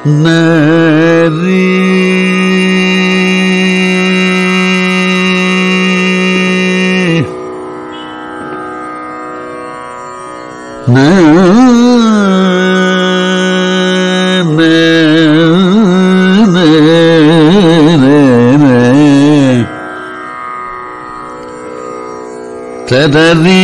నరి తదరీ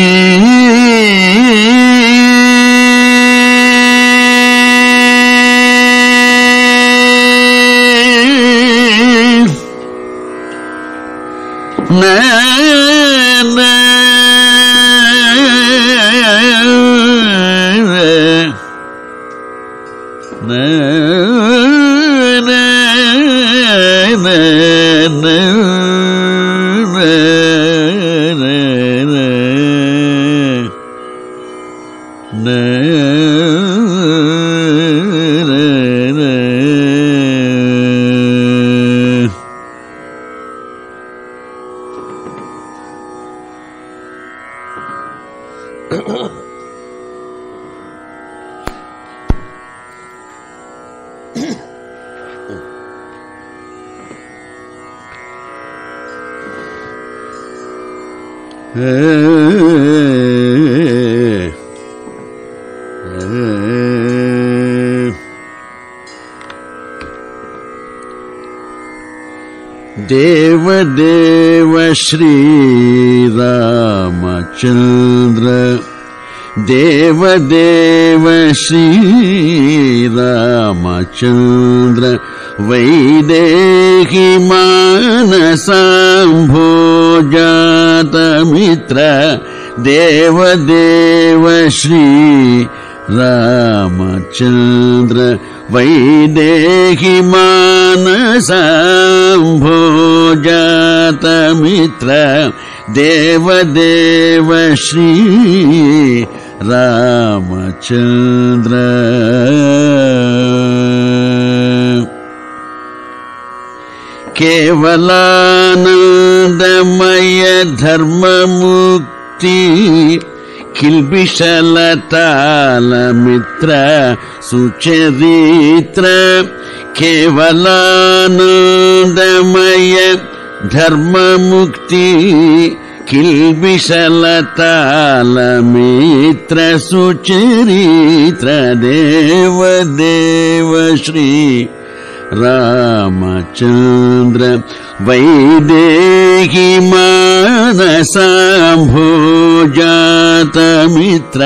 దేవదేవ శ్రీరామచంద్ర దేవదేవ శ్రీరామచంద్ర వైదేహి మానసాంభోజాతమిత్ర దేవదేవ శ్రీ రామచంద్ర వైదేహి మానసాంభోజాతమిత్ర దేవదేవ శ్రీ రామచంద్ర కేవలానందమయ ధర్మముక్తి కిల్బిషలతాళమిత్ర సుచరిత్ర కేవలానందమయ ధర్మముక్తి కిల్బిషలతాళమిత్ర సుచరిత్ర దేవదేవ శ్రీ రామచంద్ర వైదేహి మానసాంభోజాతమిత్ర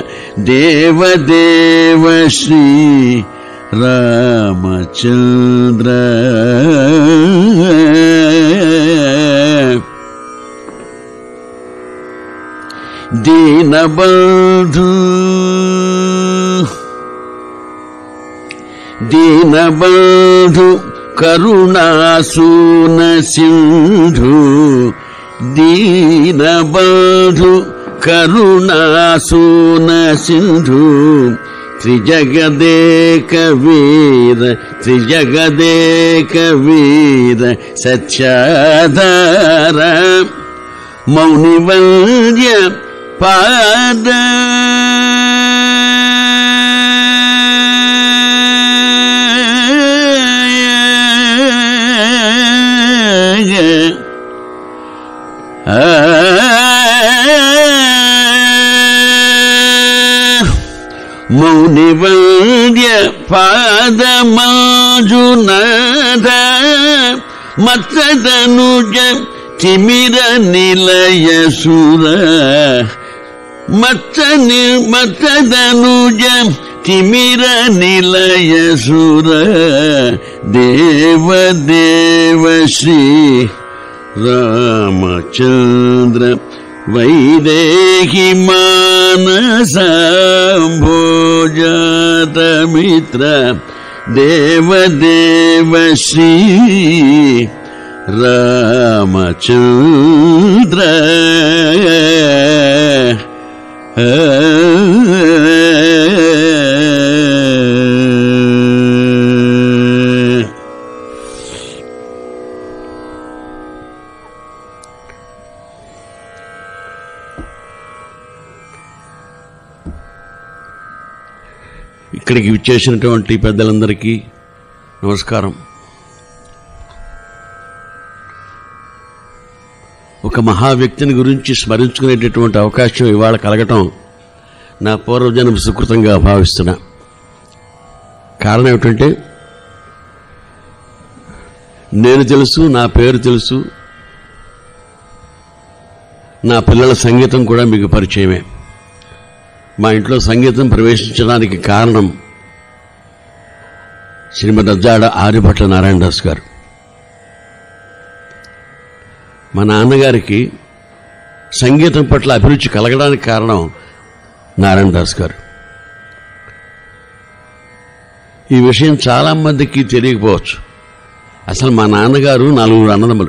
దేవదేవ శ్రీ రామచంద్ర దీనబంధు దీనబంధు కరుణాసూన సింధు దీనబంధు కరుణాసూన సింధు త్రిజగదేక వీర త్రిజగదేక వీర సత్యాధార మౌనివంద్య పాద మౌనివంద్య పాదమాజునాథ మత్తదనుజ తిమిర నిలయ సుర మత్త మత్తదనుజ తిమిర నిలయ సుర దేవ దేవ శ్రీ రామచంద్ర వైదేహి మానసాంభోజాతమిత్ర దేవదేవ శ్రీ రామచంద్ర ఇక్కడికి విచ్చేసినటువంటి పెద్దలందరికీ నమస్కారం ఒక మహా వ్యక్తిని గురించి స్మరించుకునేటటువంటి అవకాశం ఇవాళ కలగటం నా పూర్వజన్మ సుకృతంగా భావిస్తున్నా కారణం ఏమిటంటే నేను తెలుసు నా పేరు తెలుసు నా పిల్లల సంగీతం కూడా మీకు పరిచయమే మా ఇంట్లో సంగీతం ప్రవేశించడానికి కారణం శ్రీమద్ అజ్జాడ ఆర్యభట్ల నారాయణ దాస్ గారు మా నాన్నగారికి సంగీతం పట్ల అభిరుచి కలగడానికి కారణం నారాయణ దాస్ గారు ఈ విషయం చాలా మందికి తెలియకపోవచ్చు అసలు మా నాన్నగారు నలుగురు అన్నదమ్ములు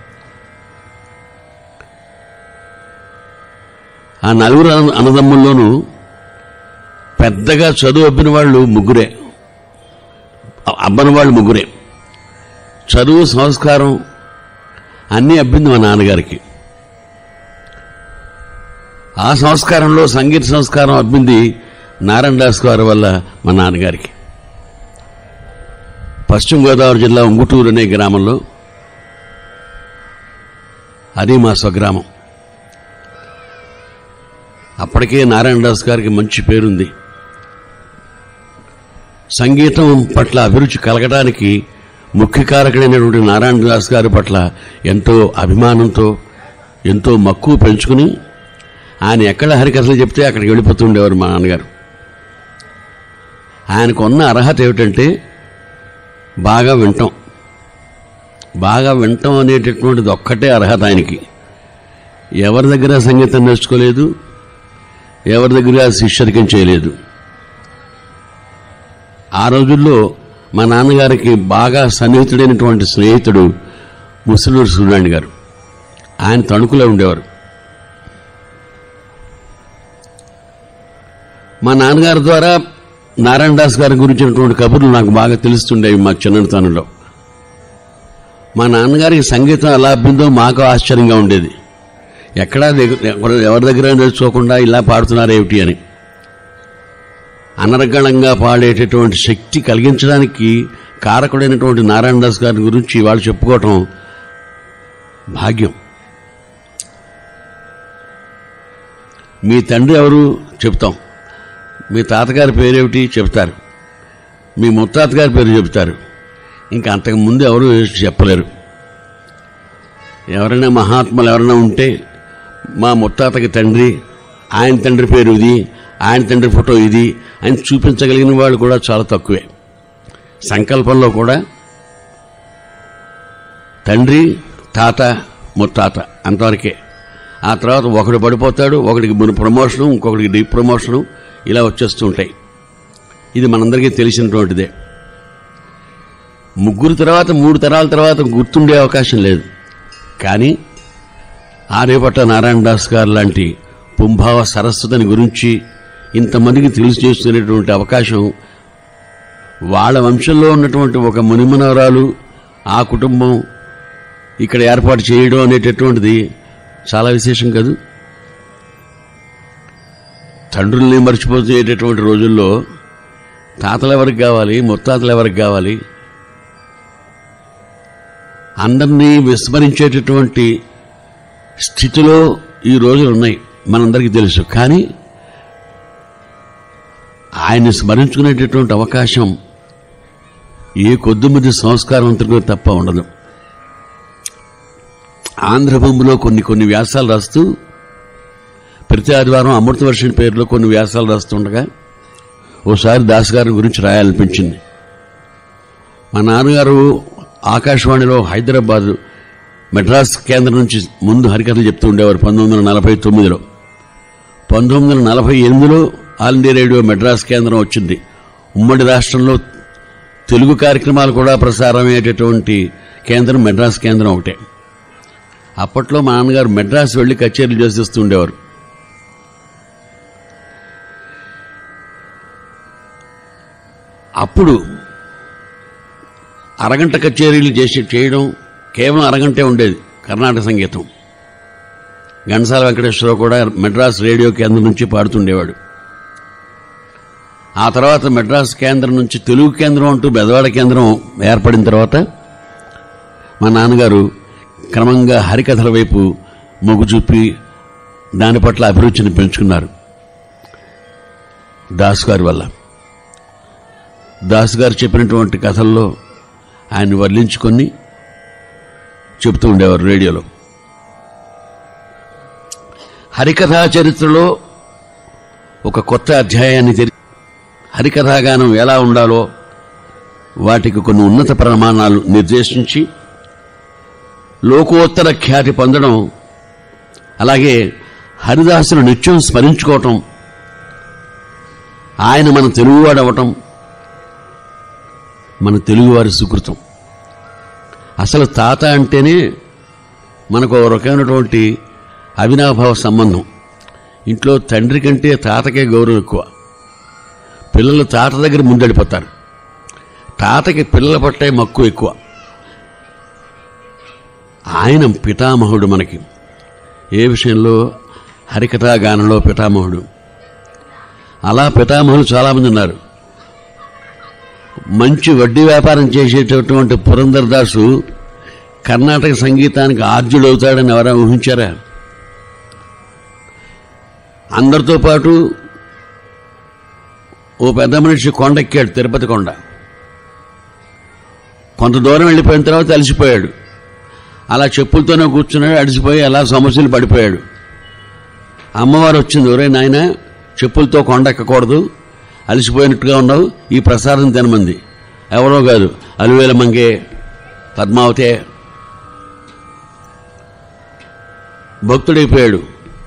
ఆ నలుగురు అన్న- అన్నదమ్ముల్లోనూ పెద్దగా చదువు అబ్బిన వాళ్ళు ముగ్గురే అ- అబ్బని వాళ్ళు ముగ్గురే చదువు సంస్కారం అన్నీ అబ్బింది మా నాన్నగారికి ఆ సంస్కారంలో సంగీత సంస్కారం అబ్బింది నారాయణ దాస్ గారి వల్ల మా నాన్నగారికి పశ్చిమ గోదావరి జిల్లా ఉంగుటూరు అనే గ్రామంలో అది మా స్వగ్రామం అప్పటికే నారాయణ దాస్ గారికి మంచి పేరుంది సంగీతం పట్ల అభిరుచి కలగడానికి ముఖ్య కారకుడైనటువంటి నారాయణ దాస్ గారి పట్ల ఎంతో అభిమానంతో ఎంతో మక్కువ పెంచుకుని ఆయన ఎక్కడ హరికథలు చెప్తే అక్కడికి వెళ్ళిపోతుండేవారు మా నాన్నగారు ఆయనకు ఉన్న అర్హత ఏమిటంటే బాగా వింటాం బాగా వింటాం అనేటటువంటిది ఒక్కటే అర్హత ఆయనకి ఎవరి దగ్గర సంగీతం నేర్చుకోలేదు ఎవరి దగ్గర శిష్యరికం చేయలేదు ఆ రోజుల్లో మా నాన్నగారికి బాగా సన్నిహితుడైనటువంటి స్నేహితుడు ముసలూరు సూర్యాణి గారు ఆయన తణుకులో ఉండేవారు మా నాన్నగారి ద్వారా నారాయణ దాస్ గారి గురించినటువంటి కబుర్లు నాకు బాగా తెలుస్తుండేవి మా చిన్నతనంలో మా నాన్నగారికి సంగీతం ఎలా అబ్బిందో మాకు ఆశ్చర్యంగా ఉండేది ఎక్కడా దగ్గ- ఎవరి- ఎవరి దగ్గర నేర్చుకోకుండా ఇలా పాడుతున్నారేమిటి అని అనర్గళంగా పాడేటటువంటి శక్తి కలిగించడానికి కారకుడైనటువంటి నారాయణ దాస్ గారి గురించి వాళ్ళు చెప్పుకోవటం భాగ్యం మీ తండ్రి ఎవరు చెప్తాం మీ తాతగారి పేరేమిటి చెప్తారు మీ ముత్తాత గారి పేరు చెప్తారు ఇంకా అంతకు ముందు ఎవరు చెప్పలేరు ఎవరైనా మహాత్ములు ఎవరైనా ఉంటే మా ముత్తాతకి తండ్రి ఆయన తండ్రి పేరు ఇది ఆయన తండ్రి ఫోటో ఇది అని చూపించగలిగిన వాళ్ళు కూడా చాలా తక్కువే సంకల్పంలో కూడా తండ్రి తాత ముత్తాత అంతవరకే ఆ తర్వాత ఒకడు పడిపోతాడు ఒకడికి మును ప్రమోషను ఇంకొకడికి డీ ప్రమోషను ఇలా వచ్చేస్తూ ఉంటాయి ఇది మనందరికీ తెలిసినటువంటిదే ముగ్గురు తర్వాత మూడు తరాల తర్వాత గుర్తుండే అవకాశం లేదు కానీ ఆర్యభట్ట నారాయణ దాస్ గారు లాంటి పుంభావ సరస్వతిని గురించి ఇంతమందికి తెలిసి చేస్తున్నటువంటి అవకాశం వాళ్ళ వంశంలో ఉన్నటువంటి ఒక మునిమనవరాలు ఆ కుటుంబం ఇక్కడ ఏర్పాటు చేయడం అనేటటువంటిది చాలా విశేషం కాదు తండ్రుల్ని మర్చిపోయేటటువంటి రోజుల్లో తాతలు ఎవరికి కావాలి ముత్తాతలు ఎవరికి కావాలి అందరినీ విస్మరించేటటువంటి స్థితిలో ఈ రోజులు ఉన్నాయి మనందరికీ తెలుసు కానీ ఆయన్ని స్మరించుకునేటటువంటి అవకాశం ఏ కొద్దిమంది సంస్కారవంతుడికో తప్ప ఉండదు ఆంధ్రభూమిలో కొన్ని కొన్ని వ్యాసాలు రాస్తూ ప్రతి ఆదివారం అమృతవర్షిణి పేరులో కొన్ని వ్యాసాలు రాస్తుండగా ఓసారి దాస్ గారి గురించి రాయాలనిపించింది మా నాన్నగారు ఆకాశవాణిలో హైదరాబాద్ మెడ్రాస్ కేంద్రం నుంచి ముందు హరికథలు చెప్తూ ఉండేవారు పంతొమ్మిది వందల నలభై తొమ్మిదిలో పంతొమ్మిది వందల నలభై ఎనిమిదిలో ఆల్ ఇండియా రేడియో మెడ్రాస్ కేంద్రం వచ్చింది ఉమ్మడి రాష్ట్రంలో తెలుగు కార్యక్రమాలు కూడా ప్రసారమయ్యేటటువంటి కేంద్రం మెడ్రాస్ కేంద్రం ఒకటే అప్పట్లో మా నాన్నగారు మెడ్రాస్ వెళ్లి కచేరీలు చేసిస్తూ ఉండేవారు అప్పుడు అరగంట కచేరీలు చేసి చేయడం కేవలం అరగంటే ఉండేది కర్ణాటక సంగీతం ఘంటసాల వెంకటేశ్వరరావు కూడా మెడ్రాస్ రేడియో కేంద్రం నుంచి పాడుతుండేవాడు ఆ తర్వాత మెడ్రాస్ కేంద్రం నుంచి తెలుగు కేంద్రం అంటూ బెదవాడ కేంద్రం ఏర్పడిన తర్వాత మా నాన్నగారు క్రమంగా హరికథల వైపు మొగ్గు చూపి దాని పట్ల అభిరుచిని పెంచుకున్నారు దాస్ గారి వల్ల దాస్ గారు చెప్పినటువంటి కథల్లో ఆయన్ని వర్లించుకొని చెబుతూ ఉండేవారు రేడియోలో హరికథా చరిత్రలో ఒక కొత్త అధ్యాయాన్ని తెరి హరికథాగానం ఎలా ఉండాలో వాటికి కొన్ని ఉన్నత ప్రమాణాలు నిర్దేశించి లోకోత్తర ఖ్యాతి పొందడం అలాగే హరిదాసును నిత్యం స్మరించుకోవటం ఆయన మన తెలుగువాడు అవటం మన తెలుగువారి సుకృతం అసలు తాత అంటేనే మనకు ఒక రకమైనటువంటి అవినాభావ సంబంధం ఇంట్లో తండ్రి కంటే తాతకే గౌరవం ఎక్కువ పిల్లలు తాత దగ్గర ముందడిపోతారు తాతకి పిల్లల పట్టే మక్కువ ఎక్కువ ఆయన పితామహుడు మనకి ఏ విషయంలో హరికథా గానంలో పితామహుడు అలా పితామహులు చాలామంది ఉన్నారు మంచి వడ్డీ వ్యాపారం చేసేటటువంటి పురంధరదాసు కర్ణాటక సంగీతానికి ఆర్జుడవుతాడని ఎవరైనా ఊహించారా అందరితో పాటు ఓ పెద్ద మనిషి కొండెక్కాడు తిరుపతి కొండ కొంత దూరం వెళ్ళిపోయిన తర్వాత అలసిపోయాడు అలా చెప్పులతోనే కూర్చున్నాడు అడిసిపోయి అలా సమస్యలు పడిపోయాడు అమ్మవారు వచ్చింది ఒరే నాయన చెప్పులతో కొండెక్కకూడదు అలసిపోయినట్టుగా ఉన్నావు ఈ ప్రసాదం తినమంది ఎవరో కాదు అలువేల మంగే పద్మావతే భక్తుడైపోయాడు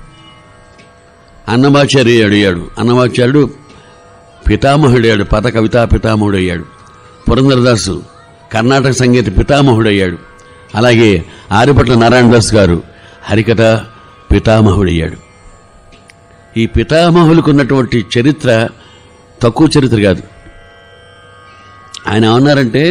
అన్నమాచార్య అడిగాడు అన్నమాచార్యుడు పితామహుడయ్యాడు పద కవితా పితామహుడయ్యాడు పురంధరదాసు కర్ణాటక సంగీత పితామహుడయ్యాడు అలాగే ఆరిపట్ల నారాయణదాస్ గారు హరికథ పితామహుడయ్యాడు ఈ పితామహులకు ఉన్నటువంటి చరిత్ర తక్కువ చరిత్ర కాదు ఆయన ఏమన్నారంటే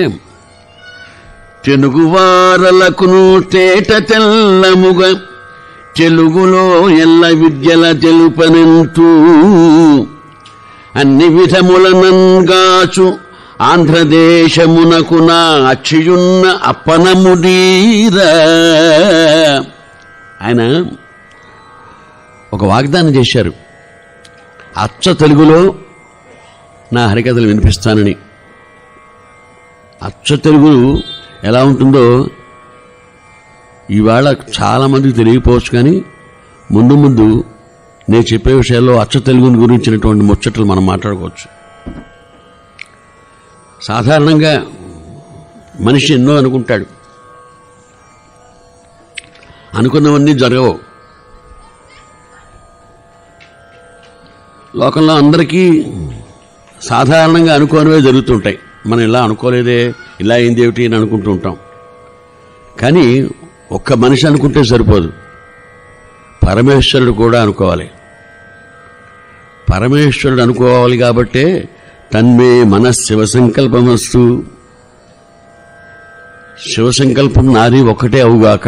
తెలుగువారలకును తేట తెల్లముగా తెలుగులో ఎల్ల విద్యల తెలుపనెంతూ అన్ని విధములనంగాచు ఆంధ్రదేశమునకు నా అచ్చియున్న అప్పనముడీరా ఆయన ఒక వాగ్దానం చేశారు అచ్చ తెలుగులో నా హరికథలు వినిపిస్తానని అచ్చ తెలుగు ఎలా ఉంటుందో ఇవాళ చాలా మందికి తెలియకపోవచ్చు కానీ ముందు ముందు నేను చెప్పే విషయాల్లో అచ్చ తెలుగుని గురించినటువంటి ముచ్చట్లు మనం మాట్లాడుకోవచ్చు సాధారణంగా మనిషి ఎన్నో అనుకుంటాడు అనుకున్నవన్నీ జరగవు లోకంలో అందరికీ సాధారణంగా అనుకోనివే జరుగుతుంటాయి మనం ఇలా అనుకోలేదే ఇలా అయింది ఏమిటి అని అనుకుంటూ ఉంటాం కానీ ఒక్క మనిషి అనుకుంటే సరిపోదు పరమేశ్వరుడు కూడా అనుకోవాలి పరమేశ్వరుడు అనుకోవాలి కాబట్టే తన్మే మన శివ సంకల్పమస్తు శివ సంకల్పం నాది ఒక్కటే అవుగాక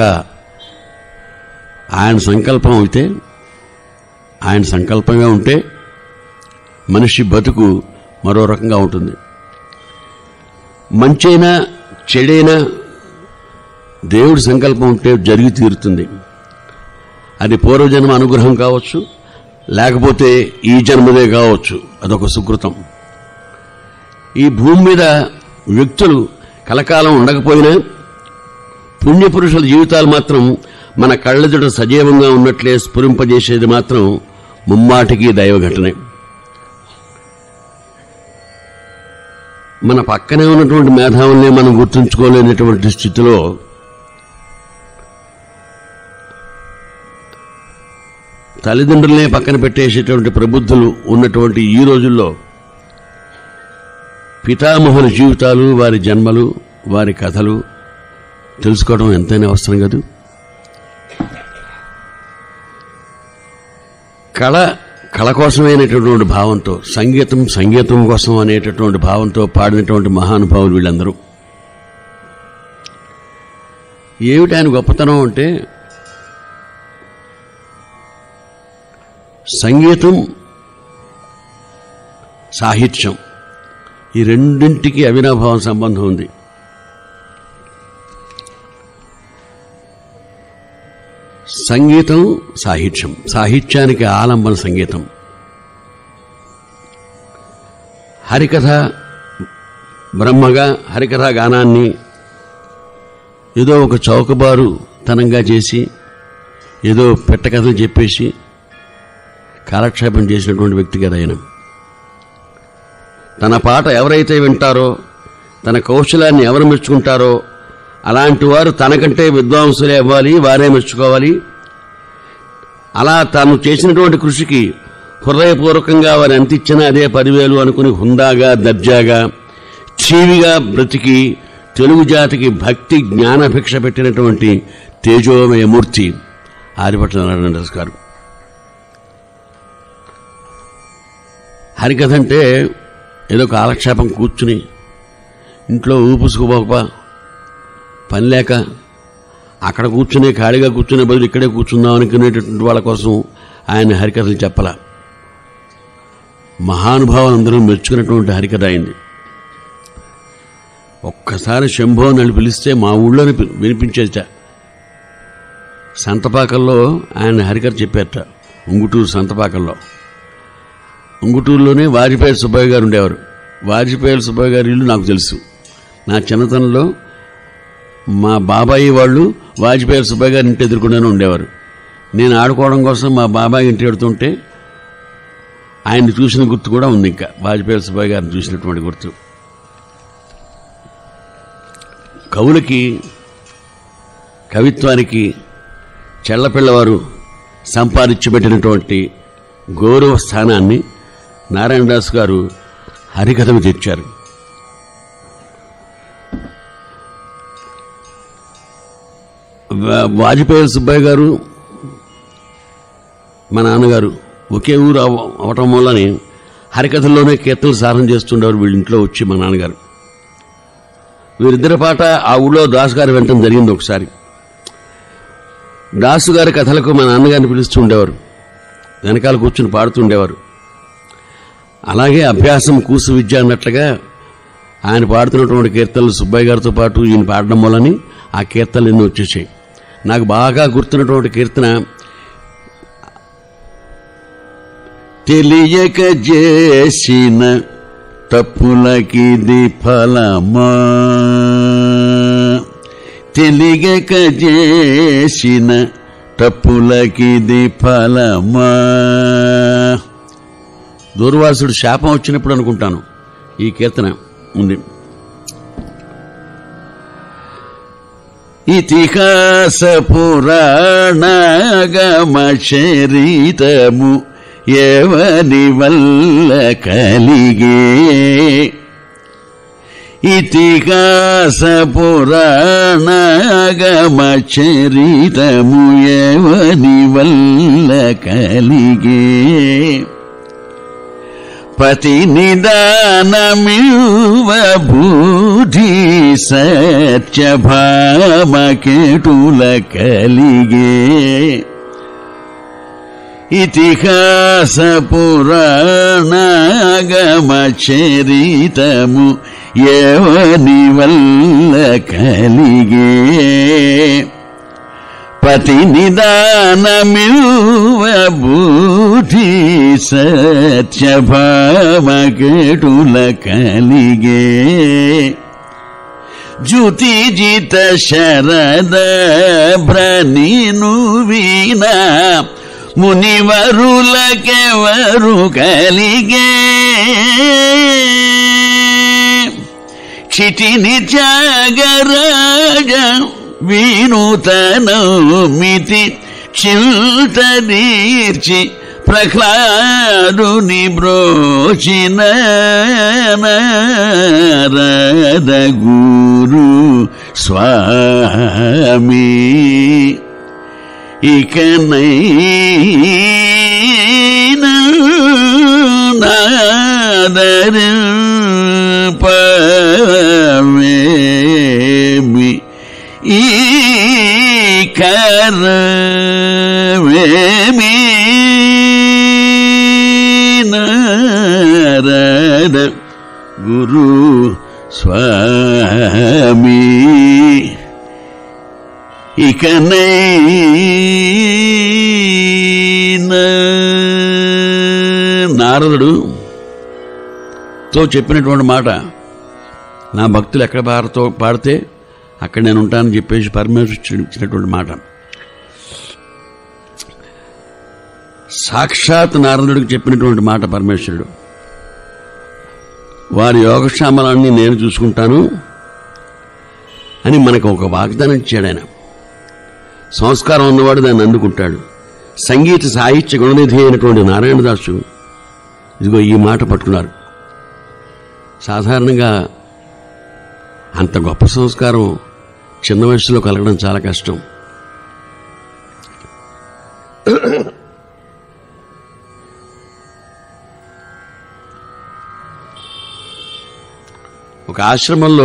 ఆయన సంకల్పం అయితే ఆయన సంకల్పంగా ఉంటే మనిషి బతుకు మరో రకంగా ఉంటుంది మంచైనా చెడైనా దేవుడి సంకల్పం ఉంటే జరిగి తీరుతుంది అది పూర్వజన్మ అనుగ్రహం కావచ్చు లేకపోతే ఈ జన్మదే కావచ్చు అదొక సుకృతం ఈ భూమి మీద వ్యక్తులు కలకాలం ఉండకపోయినా పుణ్యపురుషుల జీవితాలు మాత్రం మన కళ్ళెదుట సజీవంగా ఉన్నట్లే స్ఫురింపజేసేది మాత్రం ముమ్మాటికి దైవ ఘటనే మన పక్కనే ఉన్నటువంటి మేధావుల్ని మనం గుర్తుంచుకోలేనటువంటి స్థితిలో తల్లిదండ్రులనే పక్కన పెట్టేసేటువంటి ప్రబుద్ధులు ఉన్నటువంటి ఈ రోజుల్లో పితామహుల జీవితాలు వారి జన్మలు వారి కథలు తెలుసుకోవడం ఎంతైనా అవసరం కాదు కళ కళ కోసమైనటువంటి భావంతో సంగీతం సంగీతం కోసం అనేటటువంటి భావంతో పాడినటువంటి మహానుభావులు వీళ్ళందరూ ఏమిటి ఆయన గొప్పతనం అంటే సంగీతం సాహిత్యం ఈ రెండింటికి అవినాభావం సంబంధం ఉంది సంగీతం సాహిత్యం సాహిత్యానికి ఆలంబన సంగీతం హరికథ బ్రహ్మగా హరికథా గానాన్ని ఏదో ఒక చౌకబారు తనంగా చేసి ఏదో పెట్టకథలు చెప్పేసి కాలక్షేపం చేసినటువంటి వ్యక్తి కదా ఆయన తన పాట ఎవరైతే వింటారో తన కౌశలాన్ని ఎవరు మెచ్చుకుంటారో అలాంటి వారు తనకంటే విద్వాంసులే అవ్వాలి వారే మెచ్చుకోవాలి అలా తాను చేసినటువంటి కృషికి హృదయపూర్వకంగా వారు ఎంత ఇచ్చినా అదే పదివేలు అనుకుని హుందాగా దర్జాగా చీవిగా బ్రతికి తెలుగు జాతికి భక్తి జ్ఞాన భిక్ష పెట్టినటువంటి తేజోమయ మూర్తి ఆదిపట్ల నారాయణ దాస్ గారు హరికథ అంటే ఏదో కాలక్షేపం కూర్చుని ఇంట్లో ఊపుసుకోపోక పని లేక అక్కడ కూర్చునే ఖాళీగా కూర్చునే బదులు ఇక్కడే కూర్చుందాం అనుకునేటటువంటి వాళ్ళ కోసం ఆయన హరికథలు చెప్పల మహానుభావులు అందరూ మెచ్చుకున్నటువంటి హరికథ అయింది ఒక్కసారి శంభో నన్ను పిలిస్తే మా ఊళ్ళోనే పి- వినిపించేట సంతపాకల్లో ఆయన హరికథ చెప్పారట ఉంగుటూరు సంతపాకల్లో ఉంగుటూరులోనే వాజ్పేయి సుబ్బయ్య గారు ఉండేవారు వాజ్పేయి సుబ్బయ్య గారి ఇల్లు నాకు తెలుసు నా చిన్నతనంలో మా బాబాయి వాళ్ళు వాజ్పేయి సుబ్బయ్య గారి ఇంటి ఎదుర్కొండానే ఉండేవారు నేను ఆడుకోవడం కోసం మా బాబాయ్ ఇంటి వెడుతుంటే ఆయన్ని చూసిన గుర్తు కూడా ఉంది ఇంకా వాజ్పేయి సుబ్బయ్య గారిని చూసినటువంటి గుర్తు కవులకి కవిత్వానికి చెల్లపిల్లవారు సంపాదించి పెట్టినటువంటి గౌరవ స్థానాన్ని నారాయణదాస్ గారు హరికథకు తెచ్చారు వా- వాజ్పేయి సుబ్బయ్య గారు మా నాన్నగారు ఒకే ఊరు అవ- అవటం వల్లనే హరికథల్లోనే కీర్తనలు సారం చేస్తుండేవారు వీళ్ళ ఇంట్లో వచ్చి మా నాన్నగారు వీరిద్దరి పాట ఆ ఊళ్ళో దాస్ గారు వినటం జరిగింది ఒకసారి దాసు గారి కథలకు మా నాన్నగారిని పిలుస్తూ ఉండేవారు వెనకాల కూర్చుని పాడుతుండేవారు అలాగే అభ్యాసం కూసు విద్య అన్నట్లుగా ఆయన పాడుతున్నటువంటి కీర్తనలు సుబ్బయ్య గారితో పాటు ఈయన పాడడం వలని ఆ కీర్తనలు ఎన్నో వచ్చేసాయి నాకు బాగా గుర్తున్నటువంటి కీర్తన తెలియక చేసిన తప్పులకిది ఫలమా తెలియక చేసిన తప్పులకిది ఫలమా దూర్వాసుడు శాపం వచ్చినప్పుడు అనుకుంటాను ఈ కీర్తన ఉంది ఇతిహాస పురాణగమ చరితము ఎవని వల్ల కలిగే ఇతిహాస పురాణగమ చరితము ఎవని వల్ల కలిగే పతి నిదానమివ బుద్ధి సత్యభామకేటుల కలిగే ఇతిహాస పురాణగమ చరితము ఎవని వల్ల కలిగే పతి నిదానమివ బుద్ధి సత్యభామకేటుల కలిగే జ్యుతి జిత శరద భ్రనిను వీనా మునివరులకెవరు కలిగే క్షితిని త్యాగరాజ వినూతనమితి చింతదీర్చి ప్రహ్లాదుని బ్రోచిన నారద గురు స్వామి ఇకనైనా నాదరింపవేమి ఈ కరవేమి నారద గురు స్వామి ఇకనైనా నారదుడు తో చెప్పినటువంటి మాట నా భక్తులు ఎక్కడ పాడుతో పాడితే అక్కడ నేను ఉంటానని చెప్పేసి పరమేశ్వరుడు ఇచ్చినటువంటి మాట సాక్షాత్ నారదుడికి చెప్పినటువంటి మాట పరమేశ్వరుడు వారి యోగక్షేమాలన్నీ నేను చూసుకుంటాను అని మనకు ఒక వాగ్దానం ఇచ్చాడు ఆయన సంస్కారం ఉన్నవాడు దాన్ని అందుకుంటాడు సంగీత సాహిత్య గుణనిధి అయినటువంటి నారాయణదాసు ఇదిగో ఈ మాట పట్టుకున్నారు సాధారణంగా అంత గొప్ప సంస్కారం చిన్న వయసులో కలగడం చాలా కష్టం ఒక ఆశ్రమంలో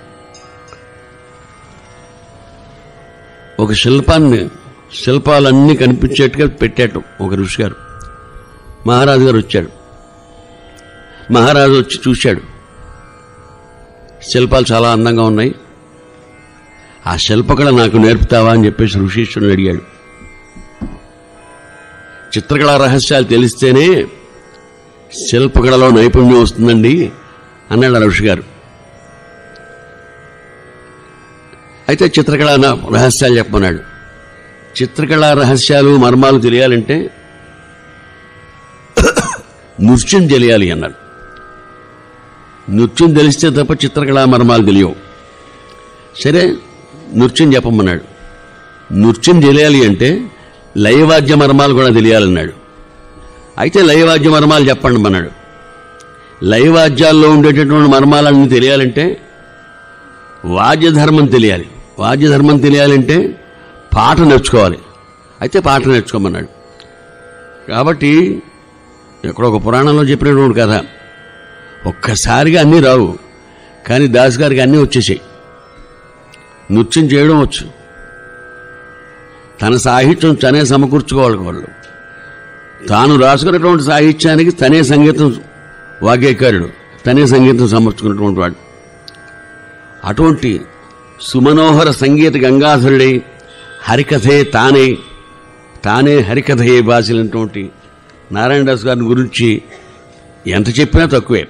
ఒక శిల్పాన్ని శిల్పాలన్నీ కనిపించేట్టుగా పెట్టాడు ఒక ఋషి గారు మహారాజు గారు వచ్చాడు మహారాజు వచ్చి చూశాడు శిల్పాలు చాలా అందంగా ఉన్నాయి ఆ శిల్పకళ నాకు నేర్పుతావా అని చెప్పేసి ఋషీశ్వరుని అడిగాడు చిత్రకళా రహస్యాలు తెలిస్తేనే శిల్పకళలో నైపుణ్యం వస్తుందండి అన్నాడు ఆ ఋషి గారు అయితే చిత్రకళ రహస్యాలు చెప్పమన్నాడు చిత్రకళా రహస్యాలు మర్మాలు తెలియాలంటే నృత్యం తెలియాలి అన్నాడు నృత్యం తెలిస్తే తప్ప చిత్రకళా మర్మాలు తెలియవు సరే నృత్యం చెప్పమన్నాడు నృత్యం తెలియాలి అంటే లయవాద్య మర్మాలు కూడా తెలియాలన్నాడు అయితే లయవాద్య మర్మాలు చెప్పండి అన్నాడు లయవాద్యాల్లో ఉండేటటువంటి మర్మాలన్నీ తెలియాలంటే వాద్యధర్మం తెలియాలి వాద్యధర్మం తెలియాలంటే పాట నేర్చుకోవాలి అయితే పాట నేర్చుకోమన్నాడు కాబట్టి ఎక్కడో ఒక పురాణంలో చెప్పినటువంటి కథ ఒక్కసారిగా అన్నీ రావు కానీ దాస్ గారికి అన్నీ వచ్చేసాయి నృత్యం చేయడం వచ్చు తన సాహిత్యం తనే సమకూర్చుకోవాలి వాళ్ళు తాను రాసుకున్నటువంటి సాహిత్యానికి తనే సంగీతం వాగ్గేకారుడు తనే సంగీతం సమర్చుకున్నటువంటి వాడు అటువంటి సుమనోహర సంగీత గంగాధరుడై హరికథే తానే తానే హరికథయే భాషలైనటువంటి నారాయణదాస్ గారిని గురించి ఎంత చెప్పినా తక్కువే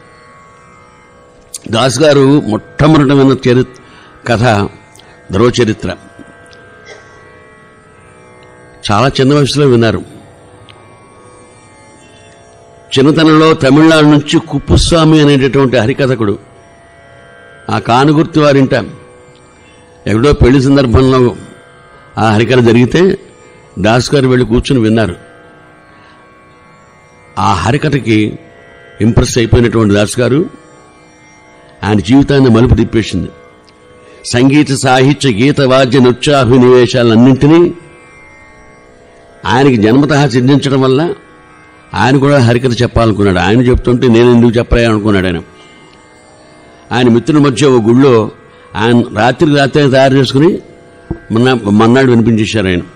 దాస్ గారు మొట్టమొదట విన్న చరి కథ ధ్రువ చరిత్ర చాలా చిన్న వయసులో విన్నారు చిన్నతనంలో తమిళనాడు నుంచి కుప్పుస్వామి అనేటటువంటి హరికథకుడు ఆ కానుగుర్తి వారింట ఎక్కడో పెళ్లి సందర్భంలో ఆ హరికథ జరిగితే దాస్ గారు వెళ్ళి కూర్చుని విన్నారు ఆ హరికథకి ఇంప్రెస్ అయిపోయినటువంటి దాస్ గారు ఆయన జీవితాన్ని మలుపు తిప్పేసింది సంగీత సాహిత్య గీత వాద్య నృత్యాభినివేశాలన్నింటినీ ఆయనకి జన్మతః సిద్ధించడం వల్ల ఆయన కూడా హరికథ చెప్పాలనుకున్నాడు ఆయన చెప్తుంటే నేను ఎందుకు చెప్పలే అనుకున్నాడు ఆయన ఆయన మిత్రుల మధ్య ఒక గుళ్ళో ఆయన రాత్రి రాత్రి తయారు చేసుకుని మొన్న మన్నాడు వినిపించేశారు ఆయన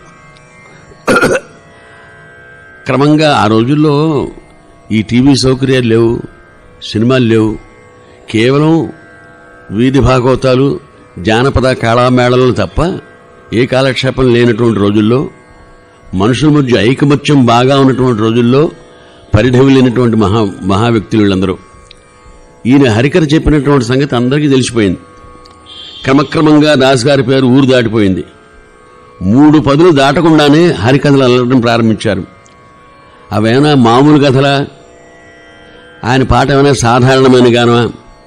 క్రమంగా ఆ రోజుల్లో ఈ టీవీ సౌకర్యాలు లేవు సినిమాలు లేవు కేవలం వీధి భాగవతాలు జానపద కళామేళలు తప్ప ఏ కాలక్షేపం లేనటువంటి రోజుల్లో మనుషుల మధ్య ఐకమత్యం బాగా ఉన్నటువంటి రోజుల్లో పరిఢవిల్లినటువంటి మహా మహా వ్యక్తులు వీళ్ళందరూ ఈయన హరికథ చెప్పినటువంటి సంగతి అందరికీ తెలిసిపోయింది క్రమక్రమంగా దాస్ గారి పేరు ఊరు దాటిపోయింది మూడు పదులు దాటకుండానే హరికథలు అల్లడం ప్రారంభించారు అవేనా మామూలు కథలా ఆయన పాట ఏమైనా సాధారణమైన గానమా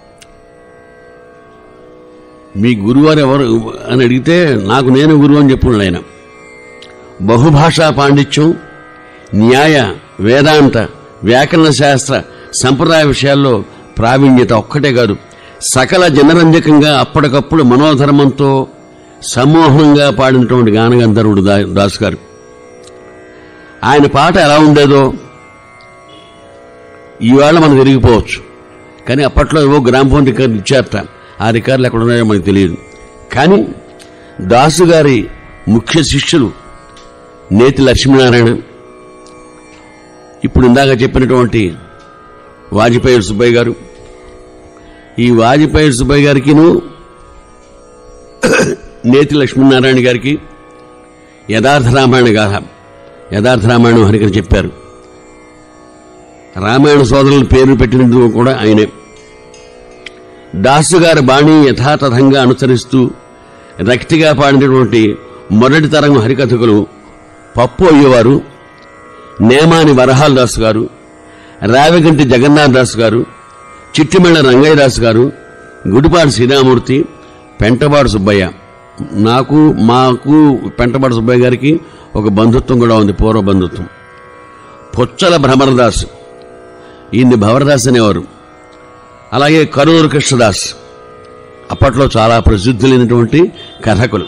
మీ గురువారు ఎవరు అని అడిగితే నాకు నేను గురువు అని చెప్పున్నాడు ఆయన బహుభాషా పాండిత్యం న్యాయ వేదాంత వ్యాకరణ శాస్త్ర సంప్రదాయ విషయాల్లో ప్రావీణ్యత ఒక్కటే కాదు సకల జనరంజకంగా అప్పటికప్పుడు మనోధర్మంతో సమ్మోహనంగా పాడినటువంటి గానగంధర్వుడు దా దాస్ గారు ఆయన పాట ఎలా ఉండేదో ఈవేళ మనకు తిరిగిపోవచ్చు కానీ అప్పట్లో ఏవో గ్రామ్ఫోన్ రికార్డు ఇచ్చారట ఆ రికార్డులు ఎక్కడ ఉన్నాయో మనకు తెలియదు కానీ దాసు గారి ముఖ్య శిష్యులు నేతి లక్ష్మీనారాయణ ఇప్పుడు ఇందాక చెప్పినటువంటి వాజ్పేయి సుబ్బయ్య గారు ఈ వాజ్పేయి సుబ్బయ్య గారికిను నేతి లక్ష్మీనారాయణ గారికి యథార్థ రామాయణ గాథ యథార్థ రామాయణం హరికర్ చెప్పారు రామాయణ సోదరుల పేరు పెట్టినందుకు కూడా ఆయనే దాసు గారి బాణి యథాతథంగా అనుసరిస్తూ రక్తిగా పాడినటువంటి మొదటి తరం హరికథకులు పప్పు అయ్యేవారు నేమాని వరహాల్ దాస్ గారు రావిగంటి జగన్నాథ్ దాస్ గారు చిట్టిమెళ్ల రంగయ్య దాస్ గారు గుడిపాటి శ్రీరామూర్తి పెంటబాడు సుబ్బయ్య నాకు మాకు పెంటబాడు సుబ్బయ్య గారికి ఒక బంధుత్వం కూడా ఉంది పూర్వ బంధుత్వం పొచ్చల భ్రమరదాస్ ఈయన్ని భవరదాస్ అనేవారు అలాగే కరూరు కృష్ణదాస్ అప్పట్లో చాలా ప్రసిద్ధులైనటువంటి కథకులు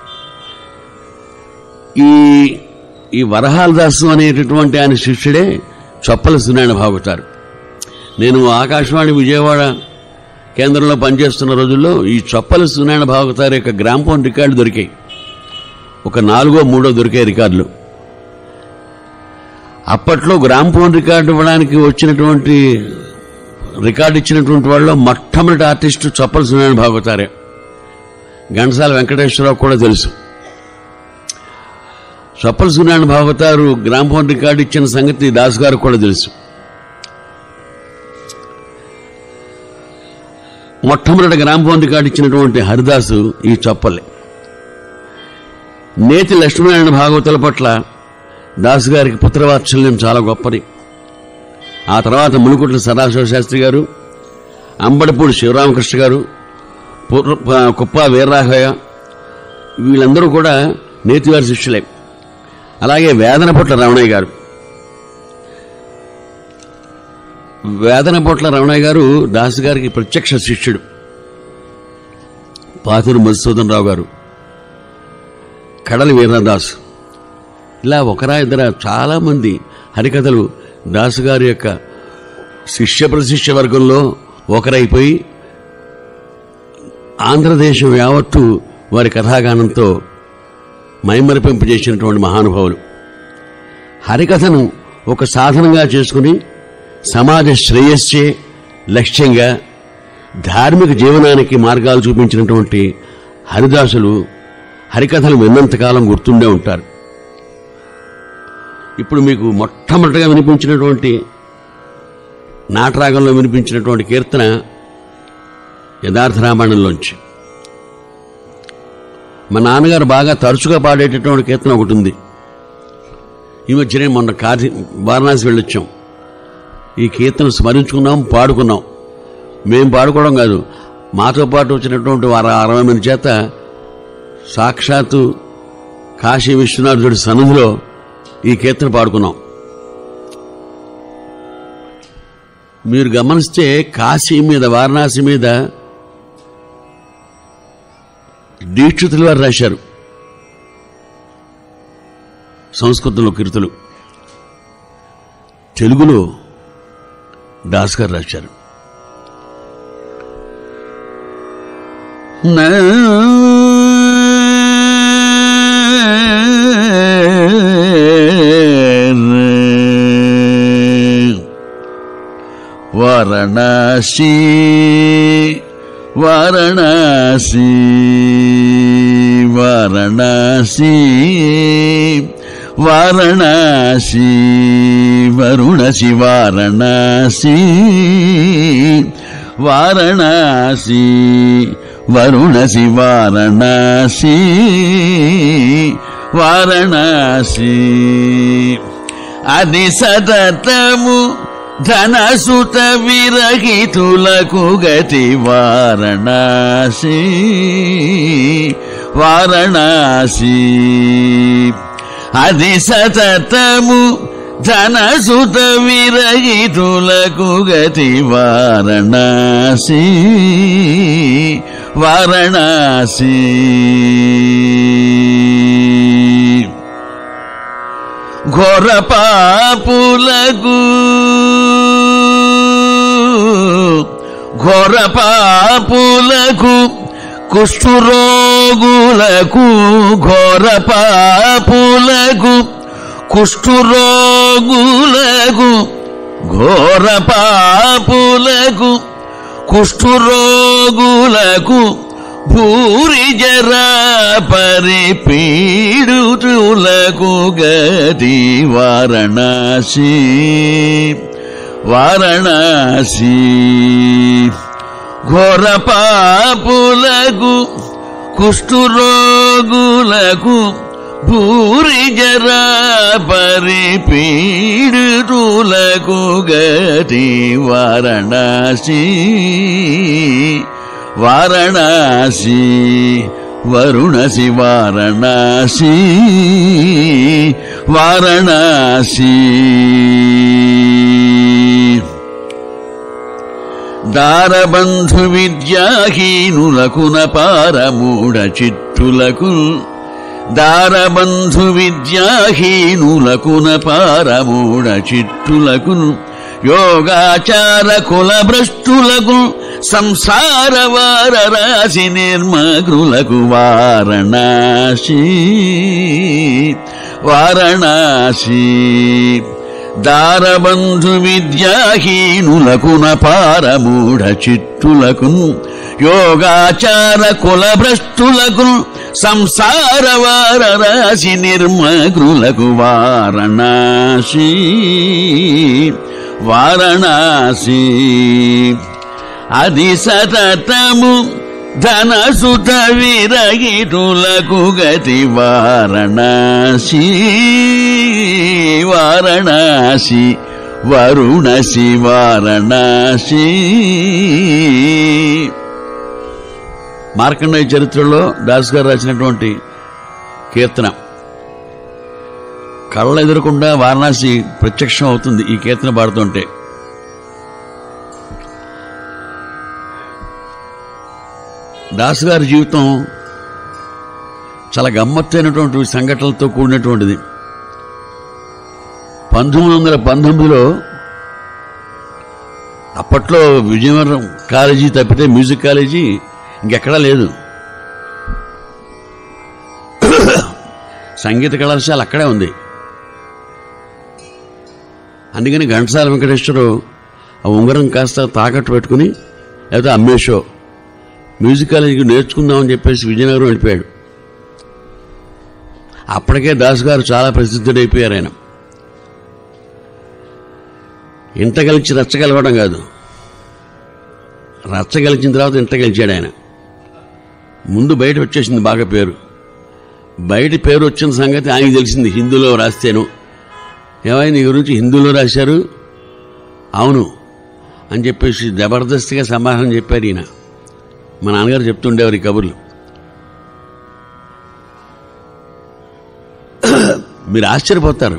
ఈ ఈ వరహాలదాసు అనేటటువంటి ఆయన శిష్యుడే చొప్పల సూర్యనారాయణ భాగవతారు నేను ఆకాశవాణి విజయవాడ కేంద్రంలో పనిచేస్తున్న రోజుల్లో ఈ చొప్పల సూర్యనారాయణ భాగవతారు యొక్క గ్రామ్ఫోన్ రికార్డు దొరికాయి ఒక నాలుగో మూడో దొరికాయి రికార్డులు అప్పట్లో గ్రామ్ఫోన్ రికార్డు ఇవ్వడానికి వచ్చినటువంటి రికార్డు ఇచ్చినటువంటి వాళ్ళు మొట్టమొదటి ఆర్టిస్టు చొప్పల సూర్యనారాయణ భాగవతారే ఘంటసాల వెంకటేశ్వరరావు కూడా తెలుసు చొప్పల సూర్యనారాయణ భాగవతారు గ్రామ్ఫోన్ రికార్డు ఇచ్చిన సంగతి దాస్ గారు కూడా తెలుసు మొట్టమొదటి గ్రామ్ఫోన్ రికార్డు ఇచ్చినటువంటి హరిదాసు ఈ చొప్పలే నేతి లక్ష్మీనారాయణ భాగవతుల పట్ల దాసు గారికి పుత్రవాత్సల్యం చాలా గొప్పది ఆ తర్వాత మునుకుట్ల సదాశివ శాస్త్రి గారు అంబడిపూడి శివరామకృష్ణ గారు పూర్వ- ప- కుప్ప వీర్రాఘయ్య వీళ్ళందరూ కూడా నేతివారి శిష్యులే అలాగే వేదనపొట్ల రమణయ్య గారు వేదనపొట్ల రమణయ్య గారు దాసు గారికి ప్రత్యక్ష శిష్యుడు పాతూరు మధుసూదన్ రావు గారు కడలి వీరదాస్ ఇలా ఒకరా ఇద్దర చాలా మంది హరికథలు దాసు గారి యొక్క శిష్య ప్రశిష్య వర్గంలో ఒకరైపోయి ఆంధ్రదేశం యావత్తు వారి కథాగానంతో మైమరిపింపు చేసినటువంటి మహానుభావులు హరికథను ఒక సాధనంగా చేసుకుని సమాజ శ్రేయస్సే లక్ష్యంగా ధార్మిక జీవనానికి మార్గాలు చూపించినటువంటి హరిదాసులు హరికథలు విన్నంతకాలం గుర్తుండే ఉంటారు ఇప్పుడు మీకు మొట్టమొదటిగా వినిపించినటువంటి నాటరాగంలో వినిపించినటువంటి కీర్తన యథార్థ రామాయణంలోంచి మా నాన్నగారు బాగా తరచుగా పాడేటటువంటి కీర్తన ఒకటి ఉంది ఈ మధ్యనే మొన్న కాశీ వారణాసి వెళ్ళొచ్చాం ఈ కీర్తన స్మరించుకున్నాం పాడుకున్నాం మేం పాడుకోవడం కాదు మాతో పాటు వచ్చినటువంటి వారు అరవై మంది చేత సాక్షాత్తు కాశీ విశ్వనాథుడి సన్నిధిలో ఈ కీర్తన పాడుకున్నాం మీరు గమనిస్తే కాశీ మీద వారణాసి మీద దీక్షితుల వారు రాశారు సంస్కృతంలో కీర్తులు తెలుగులో దాస్ గారు రాశారు వారణాసి వారణాసి వారణాసి వారణాసి వరుణసి వారణాసి వారణాసి వరుణసి వారణాసి వారణాసి అది సతతము ధనసుత విరహితులకు గతి వారణాసి వారణాసి అది సతతము ధనసుత విరహితులకు గతి వారణాసి వారణాసి ఘోర పాపులకు ఘోర పాపులకు కుష్ఠురోగులకు ఘోర పాపులకు కుష్ఠురోగులకు ఘోర పాపులకు కుష్ఠురోగులకు భూరి జరా పరిపీడుతులకు గతి వారణాసి వారణాసి ఘోర పాపులకు కుష్ఠురోగులకు భూరి జరా పరిపీడుతులకు గతి వారణాసి వారణాసి వరుణసి వారణాసి వారణాసి దారబంధు విద్యాహీనులకున పారమూఢ చిత్తులకు దారబంధు విద్యాహీనులకున పారమూఢ చిత్తులకు యోగాచార కుల భ్రష్టులకు సంసార వార రాశి నిర్మగ్రులకు వారణాసి వారణాసి దారబంధు విద్యాహీనులకు నపారమూఢ చిత్తులకు యోగాచార కుల భ్రష్టులకు సంసార వార రాశి నిర్మగ్రులకు వారణాసి వారణాసి అది సతతము ధనసుత విరగిటులకు గతి వారణాసి వారణాసి వరుణసి వారణాసి మార్కండేయ చరిత్రలో దాస్ గారు రాసినటువంటి కీర్తన కళ్ళ ఎదురకుండా వారణాసి ప్రత్యక్షం అవుతుంది ఈ కీర్తన పాడుతుంటే దాస్ గారి జీవితం చాలా గమ్మత్తైనటువంటి సంఘటనలతో కూడినటువంటిది పంతొమ్మిది వందల పంతొమ్మిదిలో అప్పట్లో విజయనగరం కాలేజీ తప్పితే మ్యూజిక్ కాలేజీ ఇంకెక్కడా లేదు సంగీత కళాశాల అక్కడే ఉంది అందుకని ఘంటసాల వెంకటేశ్వరరావు ఆ ఉంగరం కాస్త తాకట్టు పెట్టుకుని లేకపోతే అమ్మేషో మ్యూజిక్ కాలేజీకి నేర్చుకుందామని చెప్పేసి విజయనగరం వెళ్ళిపోయాడు అప్పటికే దాస్ గారు చాలా ప్రసిద్ధుడైపోయారు ఆయన ఇంట గెలిచి రచ్చగలవడం కాదు రచ్చ గెలిచిన తర్వాత ఇంట గెలిచాడు ఆయన ముందు బయట వచ్చేసింది బాగా పేరు బయట పేరు వచ్చిన సంగతి ఆయనకి తెలిసింది హిందీలో రాస్తేను ఏమైనా నీ గురించి హిందీలో రాశారు అవును అని చెప్పేసి జబర్దస్తిగా సమాధానం చెప్పారు ఈయన మా నాన్నగారు చెప్తుండేవారు ఈ కబుర్లు మీరు ఆశ్చర్యపోతారు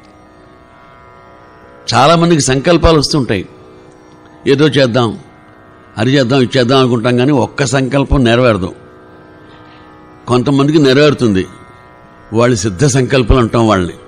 చాలామందికి సంకల్పాలు వస్తుంటాయి ఏదో చేద్దాం అది చేద్దాం ఇది చేద్దాం అనుకుంటాం కానీ ఒక్క సంకల్పం నెరవేరదు కొంతమందికి నెరవేరుతుంది వాళ్ళు సిద్ధ సంకల్పాలు అంటాం వాళ్ళని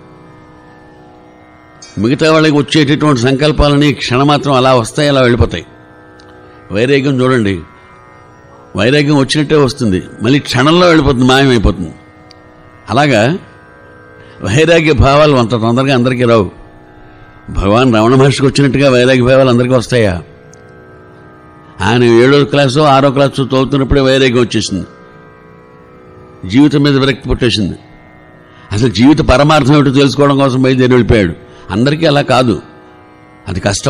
మిగతా వాళ్ళకి వచ్చేటటువంటి సంకల్పాలని క్షణమాత్రం అలా వస్తాయి అలా వెళ్ళిపోతాయి వైరాగ్యం చూడండి వైరాగ్యం వచ్చినట్టే వస్తుంది మళ్ళీ క్షణంలో వెళ్ళిపోతుంది మాయమైపోతుంది అలాగా వైరాగ్య భావాలు అంత తొందరగా అందరికీ రావు భగవాన్ రమణ మహర్షికి వచ్చినట్టుగా వైరాగ్య భావాలు అందరికీ వస్తాయా ఆయన ఏడో క్లాసు ఆరో క్లాసు చదువుతున్నప్పుడే వైరాగ్యం వచ్చేసింది జీవితం మీద విరక్తి పుట్టేసింది అసలు జీవిత పరమార్థం ఏమిటో తెలుసుకోవడం కోసం బయలుదేరి వెళ్ళిపోయాడు అందరికీ అలా కాదు అది కష్టం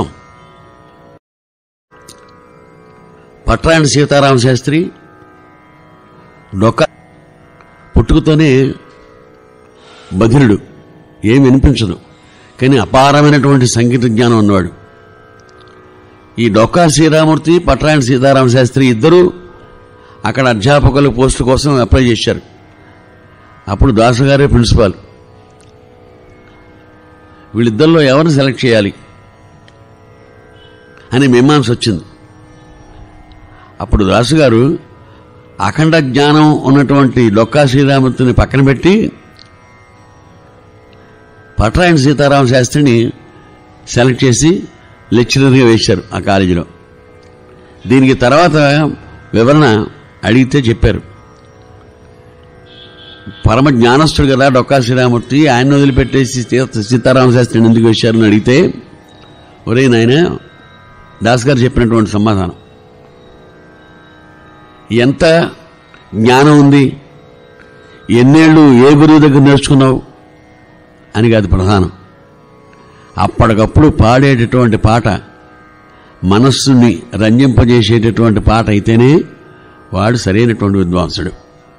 పట్రాయణ సీతారామ శాస్త్రి డొక్క పుట్టుకతోనే బధిరుడు ఏం వినిపించదు కానీ అపారమైనటువంటి సంగీత జ్ఞానం ఉన్నవాడు ఈ డొక్కా శ్రీరామూర్తి పట్రాయణ సీతారామ శాస్త్రి ఇద్దరూ అక్కడ అధ్యాపకుల పోస్టు కోసం అప్లై చేశారు అప్పుడు దాసు గారే ప్రిన్సిపాల్ వీళ్ళిద్దరిలో ఎవరిని సెలెక్ట్ చేయాలి అని మీమాంస వచ్చింది అప్పుడు దాసు గారు అఖండ జ్ఞానం ఉన్నటువంటి డొక్కా శ్రీరామూర్తిని పక్కన పెట్టి పట్రాయణ సీతారామ శాస్త్రిని సెలెక్ట్ చేసి లెక్చరర్గా వేశారు ఆ కాలేజీలో దీనికి తర్వాత వివరణ అడిగితే చెప్పారు పరమ జ్ఞానస్తుడు కదా డొక్కా శ్రీరామూర్తి ఆయన వదిలిపెట్టేసి సీత- సీతారామ శాస్త్రిని ఎందుకు వేశారని అడిగితే ఒరే నాయన దాస్ గారు చెప్పినటువంటి సమాధానం ఎంత జ్ఞానం ఉంది ఎన్నేళ్ళు ఏ గురువు దగ్గర నేర్చుకున్నావు అని కాదు ప్రధానం అప్పటికప్పుడు పాడేటటువంటి పాట మనస్సుని రంజింపజేసేటటువంటి పాట అయితేనే వాడు సరైనటువంటి విద్వాంసుడు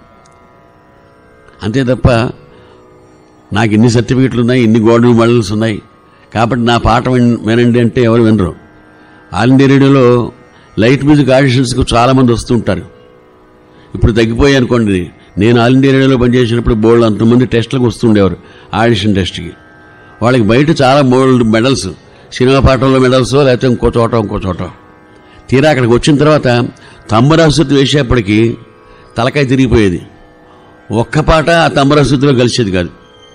అంతే తప్ప నాకు ఇన్ని సర్టిఫికెట్లు ఉన్నాయి ఇన్ని గోల్డ్ మెడల్స్ ఉన్నాయి కాబట్టి నా పాట విన్- వినండి అంటే ఎవరు వినరు ఆల్ ఇండియా రేడియోలో లైట్ మ్యూజిక్ ఆడిషన్స్కి చాలామంది వస్తుంటారు ఇప్పుడు తగ్గిపోయాయి అనుకోండి నేను ఆల్ ఇండియా రేడియోలో పనిచేసినప్పుడు బోల్డ్ అంతమంది టెస్టులకు వస్తుండేవారు ఆడిషన్ టెస్ట్కి వాళ్ళకి బయట చాలా బోల్డ్ మెడల్స్ సినిమా పాటల్లో మెడల్స్ లేకపోతే ఇంకో చోట ఇంకో చోట తీరా అక్కడికి వచ్చిన తర్వాత తమ్మరాశుద్ధి వేసేప్పటికి తలకాయ తిరిగిపోయేది ఒక్క పాట ఆ తమ్మరాశుద్ధిలో కలిసేది కాదు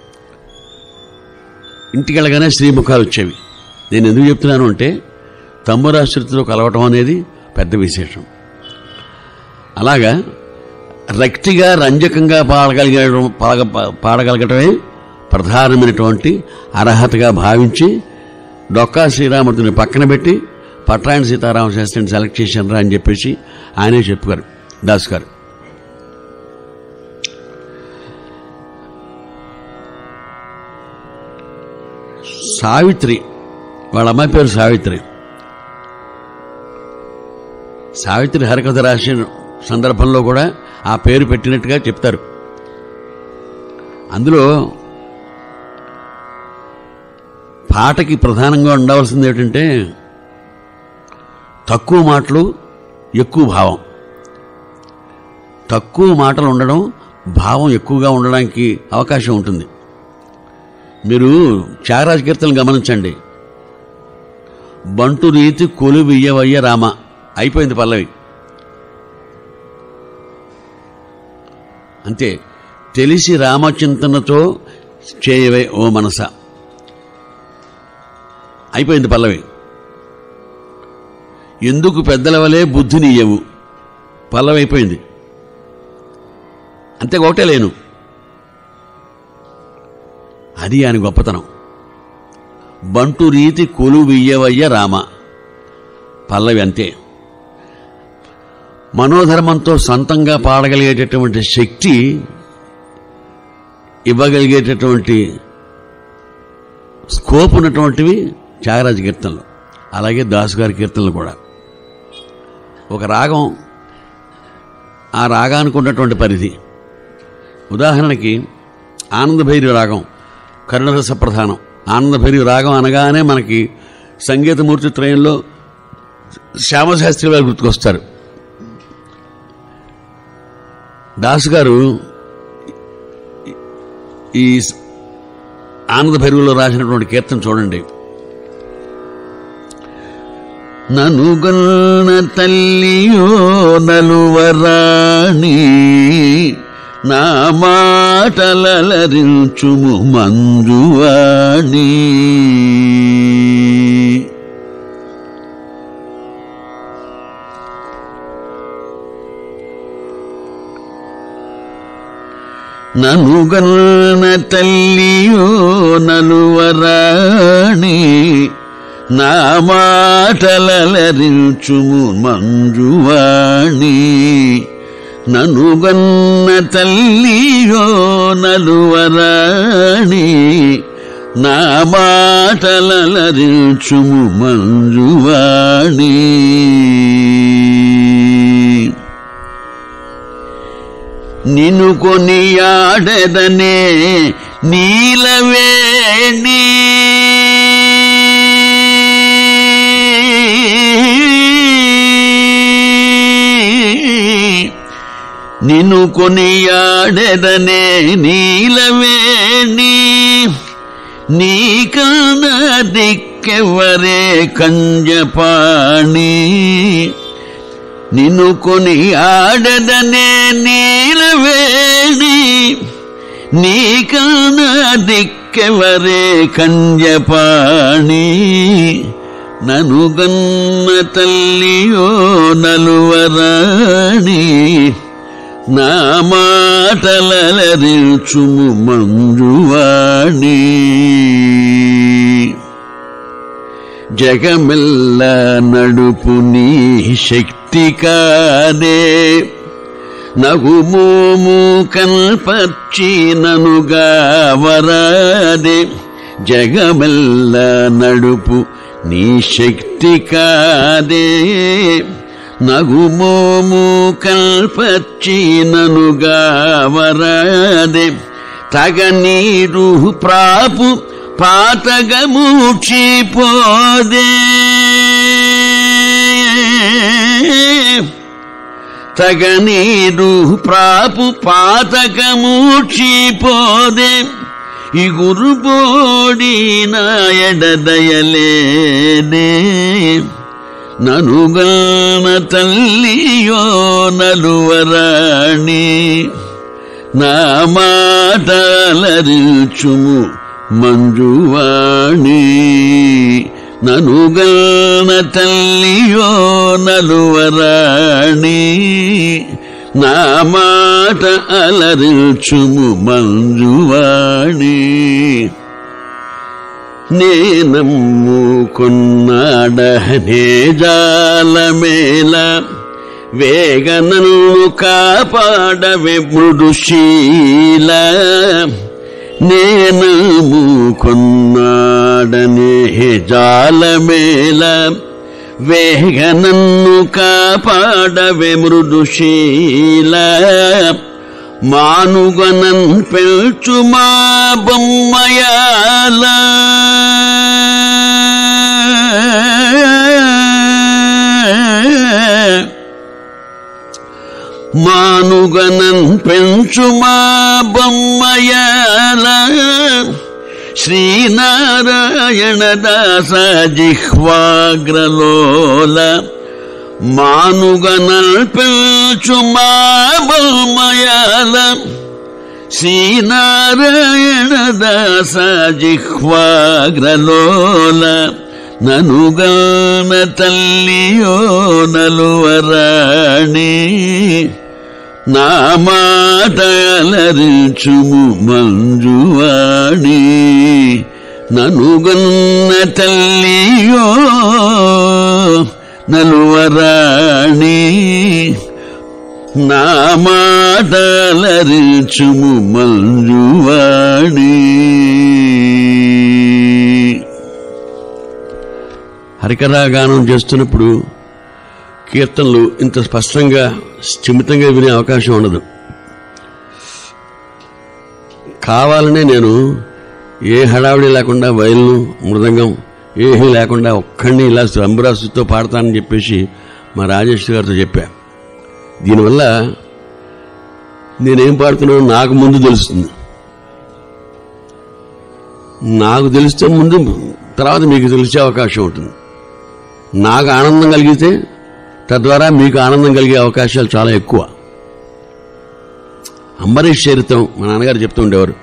ఇంటికి వెళ్ళగానే శ్రీముఖాలు వచ్చేవి నేను ఎందుకు చెప్తున్నాను అంటే తమ్మురాశ్రితిలో కలవటం అనేది పెద్ద విశేషం అలాగా రక్తిగా రంజకంగా పాడగలిగడం పాడగ పాడగలగటమే ప్రధానమైనటువంటి అర్హతగా భావించి డొక్కా శ్రీరామూర్తిని పక్కన పెట్టి పట్రాయణ సీతారామ శాస్త్రిని సెలెక్ట్ చేశానరా అని చెప్పేసి ఆయనే చెప్పారు దాస్ గారు సావిత్రి వాళ్ళ అమ్మాయి పేరు సావిత్రి సావిత్రి హరికథ రాసిన సందర్భంలో కూడా ఆ పేరు పెట్టినట్టుగా చెప్తారు అందులో పాటకి ప్రధానంగా ఉండవలసింది ఏమిటంటే తక్కువ మాటలు ఎక్కువ భావం తక్కువ మాటలు ఉండడం భావం ఎక్కువగా ఉండడానికి అవకాశం ఉంటుంది మీరు త్యాగరాజ కీర్తనలు గమనించండి బంటు రీతి కొలువియ్యవయ్య రామ అయిపోయింది పల్లవి అంతే తెలిసి రామచింతనతో చేయవే ఓ మనస అయిపోయింది పల్లవి ఎందుకు పెద్దల వలె బుద్ధిని ఇయ్యవు పల్లవి అయిపోయింది అంతే ఒకటే లేను అది ఆయన గొప్పతనం బంటు రీతి కొలువియ్యవయ్య రామ పల్లవి అంతే మనోధర్మంతో సొంతంగా పాడగలిగేటటువంటి శక్తి ఇవ్వగలిగేటటువంటి స్కోప్ ఉన్నటువంటివి త్యాగరాజ కీర్తనలు అలాగే దాసు గారి కీర్తనలు కూడా ఒక రాగం ఆ రాగానికి ఉన్నటువంటి పరిధి ఉదాహరణకి ఆనందభైరి రాగం కరుణరస ప్రధానం ఆనందభైరి రాగం అనగానే మనకి సంగీతమూర్తి త్రయంలో శ్యామశాస్త్రి వారు గుర్తుకొస్తారు దాస్ గారు ఈ ఆనంద భైరవులో రాసినటువంటి కీర్తన చూడండి ననుగొన్న తల్లియో నలువరాణి నా మాటలరించుము మంజువాణి ననుగన్న తల్లియో నలువరాణి నా మాటలరించుము మంజువాణి ననుగన్న తల్లియో నలువరాణి నా మాటలరించుము మంజువాణి నిన్ను కొనియాడదనే నీలవేణి నిన్ను కొనియాడదనే నీలవేణి నీకన దిక్కెవరే కంజపాణి నిన్ను కొని ఆడదనే నీలవేణి నీకన దిక్కెవరే కంజపాణి ననుగన్న తల్లియో నలువరాణి నా మాటలరించుము మంజువాణి జగమెల్ల నడుపు నీ శక్తి కాదే నగుమోము కల్పచ్చిననుగా వరాదే జగమెల్ల నడుపు నీ శక్తి కాదే నగుమోము కల్పచ్చిననుగా వరాదే తగ నీరు ప్రాపు పాతగమూచిపోదే తగ నీరు ప్రాపు పాతకమూచిపోదే ఈ గురుపోడి నాయడదయలేనే ననుగన తల్లియో నలువరాణి నా మాటలరుచుము మంజువాణి ననుగన తల్లియో నలువరాణి నా మాట అలరుచుము మంజువాణి నేనమ్ము కొన్నాడనే జాలమేల వేగనను కాపాడవే మృదుశీల నేనము కొన్నాడనే జాలమేల వేగనన్ను కాపాడవే మృదుశీల మానుగనన్ పెంచు మా బొమ్మయాల మానుగనన్ పెంచు మా బొమ్మయాల శ్రీనారాయణ దాస జిహ్వాగ్రలోల మానుగనల్ పెంచు మా బొమ్మయాల శ్రీనారాయణ దాస జిహ్వాగ్రలోల ననుగాన తల్లియో నలువరాణి నా మాట అలరించుము మంజువాణి ననుగన్న తల్లియో నలువరాణి నా మాట అలరించుము మంజువాణి హరికథాగానం చేస్తున్నప్పుడు కీర్తనలు ఇంత స్పష్టంగా స్థిమితంగా వినే అవకాశం ఉండదు కావాలనే నేను ఏ హడావిడి లేకుండా వైల్ను మృదంగం ఏమీ లేకుండా ఒక్కడిని ఇలా సంబరాసుతో పాడతానని చెప్పేసి మా రాజేష్ గారితో చెప్పా దీనివల్ల నేనేం పాడుతున్నానో నాకు ముందు తెలుస్తుంది నాకు తెలిస్తే ముందు తర్వాత మీకు తెలిసే అవకాశం ఉంటుంది నాకు ఆనందం కలిగితే తద్వారా మీకు ఆనందం కలిగే అవకాశాలు చాలా ఎక్కువ అంబరీష్ చరిత్రం మా నాన్నగారు చెప్తూ ఉండేవారు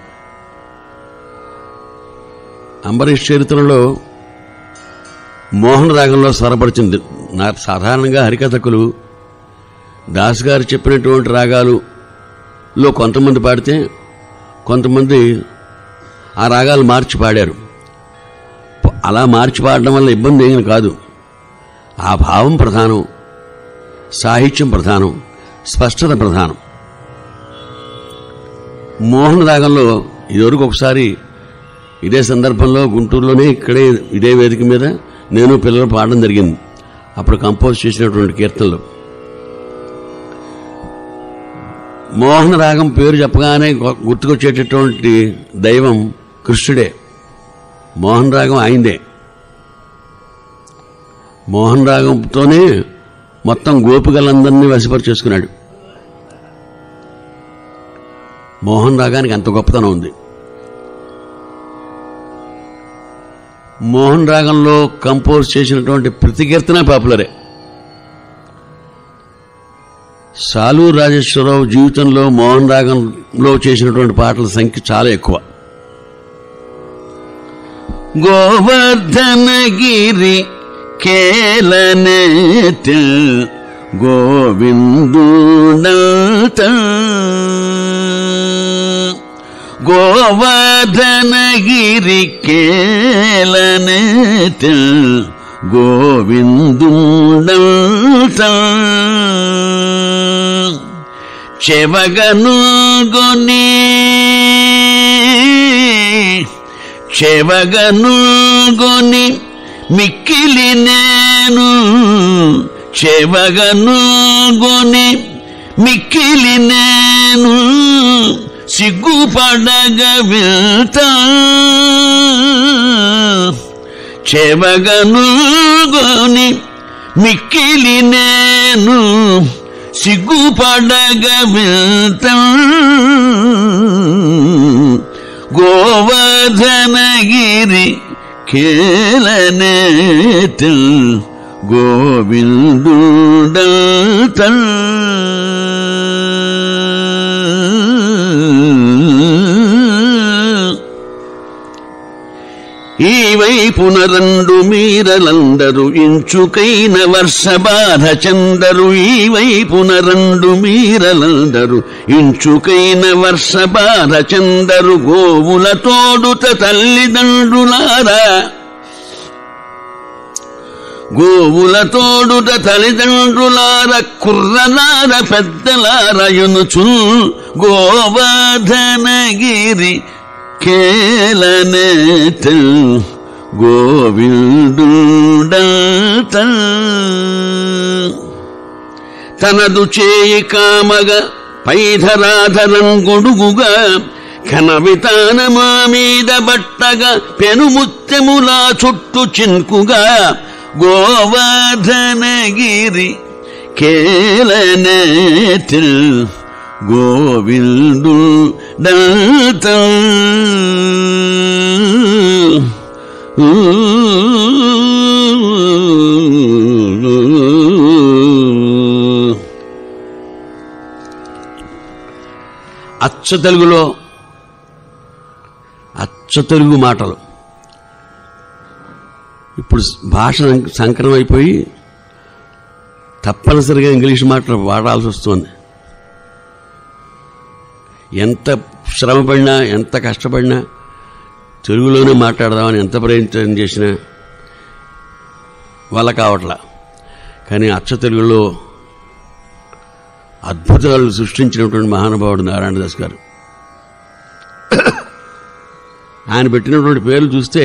అంబరీష్ చరిత్రలో మోహన్ రాగంలో స్వరపరిచింది నా సాధారణంగా హరికథకులు దాస్ గారు చెప్పినటువంటి రాగాలులో కొంతమంది పాడితే కొంతమంది ఆ రాగాలు మార్చి పాడారు అలా మార్చి పాడడం వల్ల ఇబ్బంది ఏమీ కాదు ఆ భావం ప్రధానం సాహిత్యం ప్రధానం స్పష్టత ప్రధానం మోహన్ రాగంలో ఇదివరకు ఒకసారి ఇదే సందర్భంలో గుంటూరులోనే ఇక్కడే ఇదే వేదిక మీద నేను పిల్లలు పాడడం జరిగింది అప్పుడు కంపోజ్ చేసినటువంటి కీర్తనలు మోహన రాగం పేరు చెప్పగానే గు- గుర్తుకొచ్చేటటువంటి దైవం కృష్ణుడే మోహన్ రాగం ఆయనదే మోహన్ రాగంతోనే మొత్తం గోపికలందరినీ వశపరిచేసుకున్నాడు మోహన్ రాగానికి అంత గొప్పతనం ఉంది మోహన్ రాగంలో కంపోజ్ చేసినటువంటి ప్రతి కీర్తన పాపులరే సాలూరు రాజేశ్వరరావు జీవితంలో మోహన్ రాగంలో చేసినటువంటి పాటల సంఖ్య చాలా ఎక్కువ గోవర్ధనగిరి కేలనేత గోవిందుడంత గోవర్ధనగిరి కేలనేత గోవిందుడంత చెవగను గొని చెవగను గొని మిక్కిలి నేను చెవగను గొని మిక్కిలి నేను సిగ్గుపడగ వెళ్తా చెవగను గొని మిక్కిలి నేను సిగ్గుపడగ వెళ్తా గోవర్ధనగిరి కేలనేతు గోవిందుడంత ఈ వైపున రెండు మీరలందరు ఇంచుకైన వర్షబాధ చందరు ఈ వైపున రెండు మీరలందరు ఇంచుకైన వర్షబాధ చందరు గోవుల తోడుత తల్లిదండ్రులారా గోవుల తోడుట తల్లిదండ్రులార కుర్రలార పెద్దలారయునుచు గోవర్ధనగిరి కేలనేత గోవిందుడంత తనదు చేయి కామగ పైధరాధరం గొడుగుగా ఘన వితానమా మీద బట్టగా పెనుముత్యములా చుట్టు చింకుగా గోవర్ధనగిరి కేలనేతిల్ గోవిందు దంత అచ్చ తెలుగులో అచ్చ తెలుగు మాటలు ఇప్పుడు భాష సంకరం అయిపోయి తప్పనిసరిగా ఇంగ్లీష్ మాటలు వాడాల్సి వస్తుంది ఎంత శ్రమపడినా ఎంత కష్టపడినా తెలుగులోనే మాట్లాడదామని ఎంత ప్రయత్నం చేసినా వల్ల కావట్లా కానీ అచ్చ తెలుగులో అద్భుతాలు సృష్టించినటువంటి మహానుభావుడు నారాయణదాస్ గారు ఆయన పెట్టినటువంటి పేర్లు చూస్తే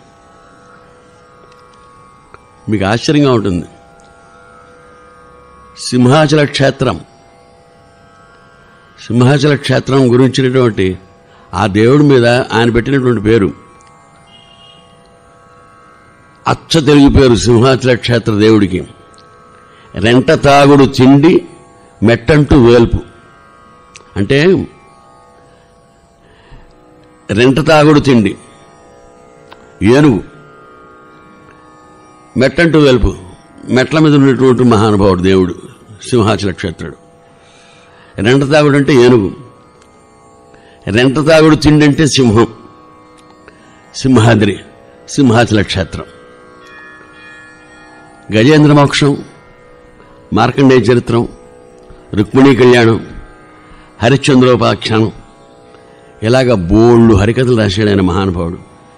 మీకు ఆశ్చర్యంగా ఉంటుంది సింహాచల క్షేత్రం సింహాచల క్షేత్రం గురించినటువంటి ఆ దేవుడి మీద ఆయన పెట్టినటువంటి పేరు అచ్చ తెలుగు పేరు సింహాచల క్షేత్ర దేవుడికి రెంట తాగుడు తిండి మెట్టంటూ వేల్పు అంటే రెంట తాగుడు తిండి ఏనుగు మెట్టంటూ వెలుపు మెట్ల మీద ఉన్నటువంటి మహానుభావుడు దేవుడు సింహాచల క్షేత్రుడు రెంట తాగుడు అంటే ఏనుగు రెంట తాగుడు తిండి అంటే సింహం సింహాద్రి సింహాచల క్షేత్రం గజేంద్ర మోక్షం మార్కండేయ చరిత్రం రుక్మిణీ కళ్యాణం హరిశ్చంద్రోపాఖ్యానం ఇలాగ బోళ్ళు హరికథలు రాశాడు ఆయన మహానుభావుడు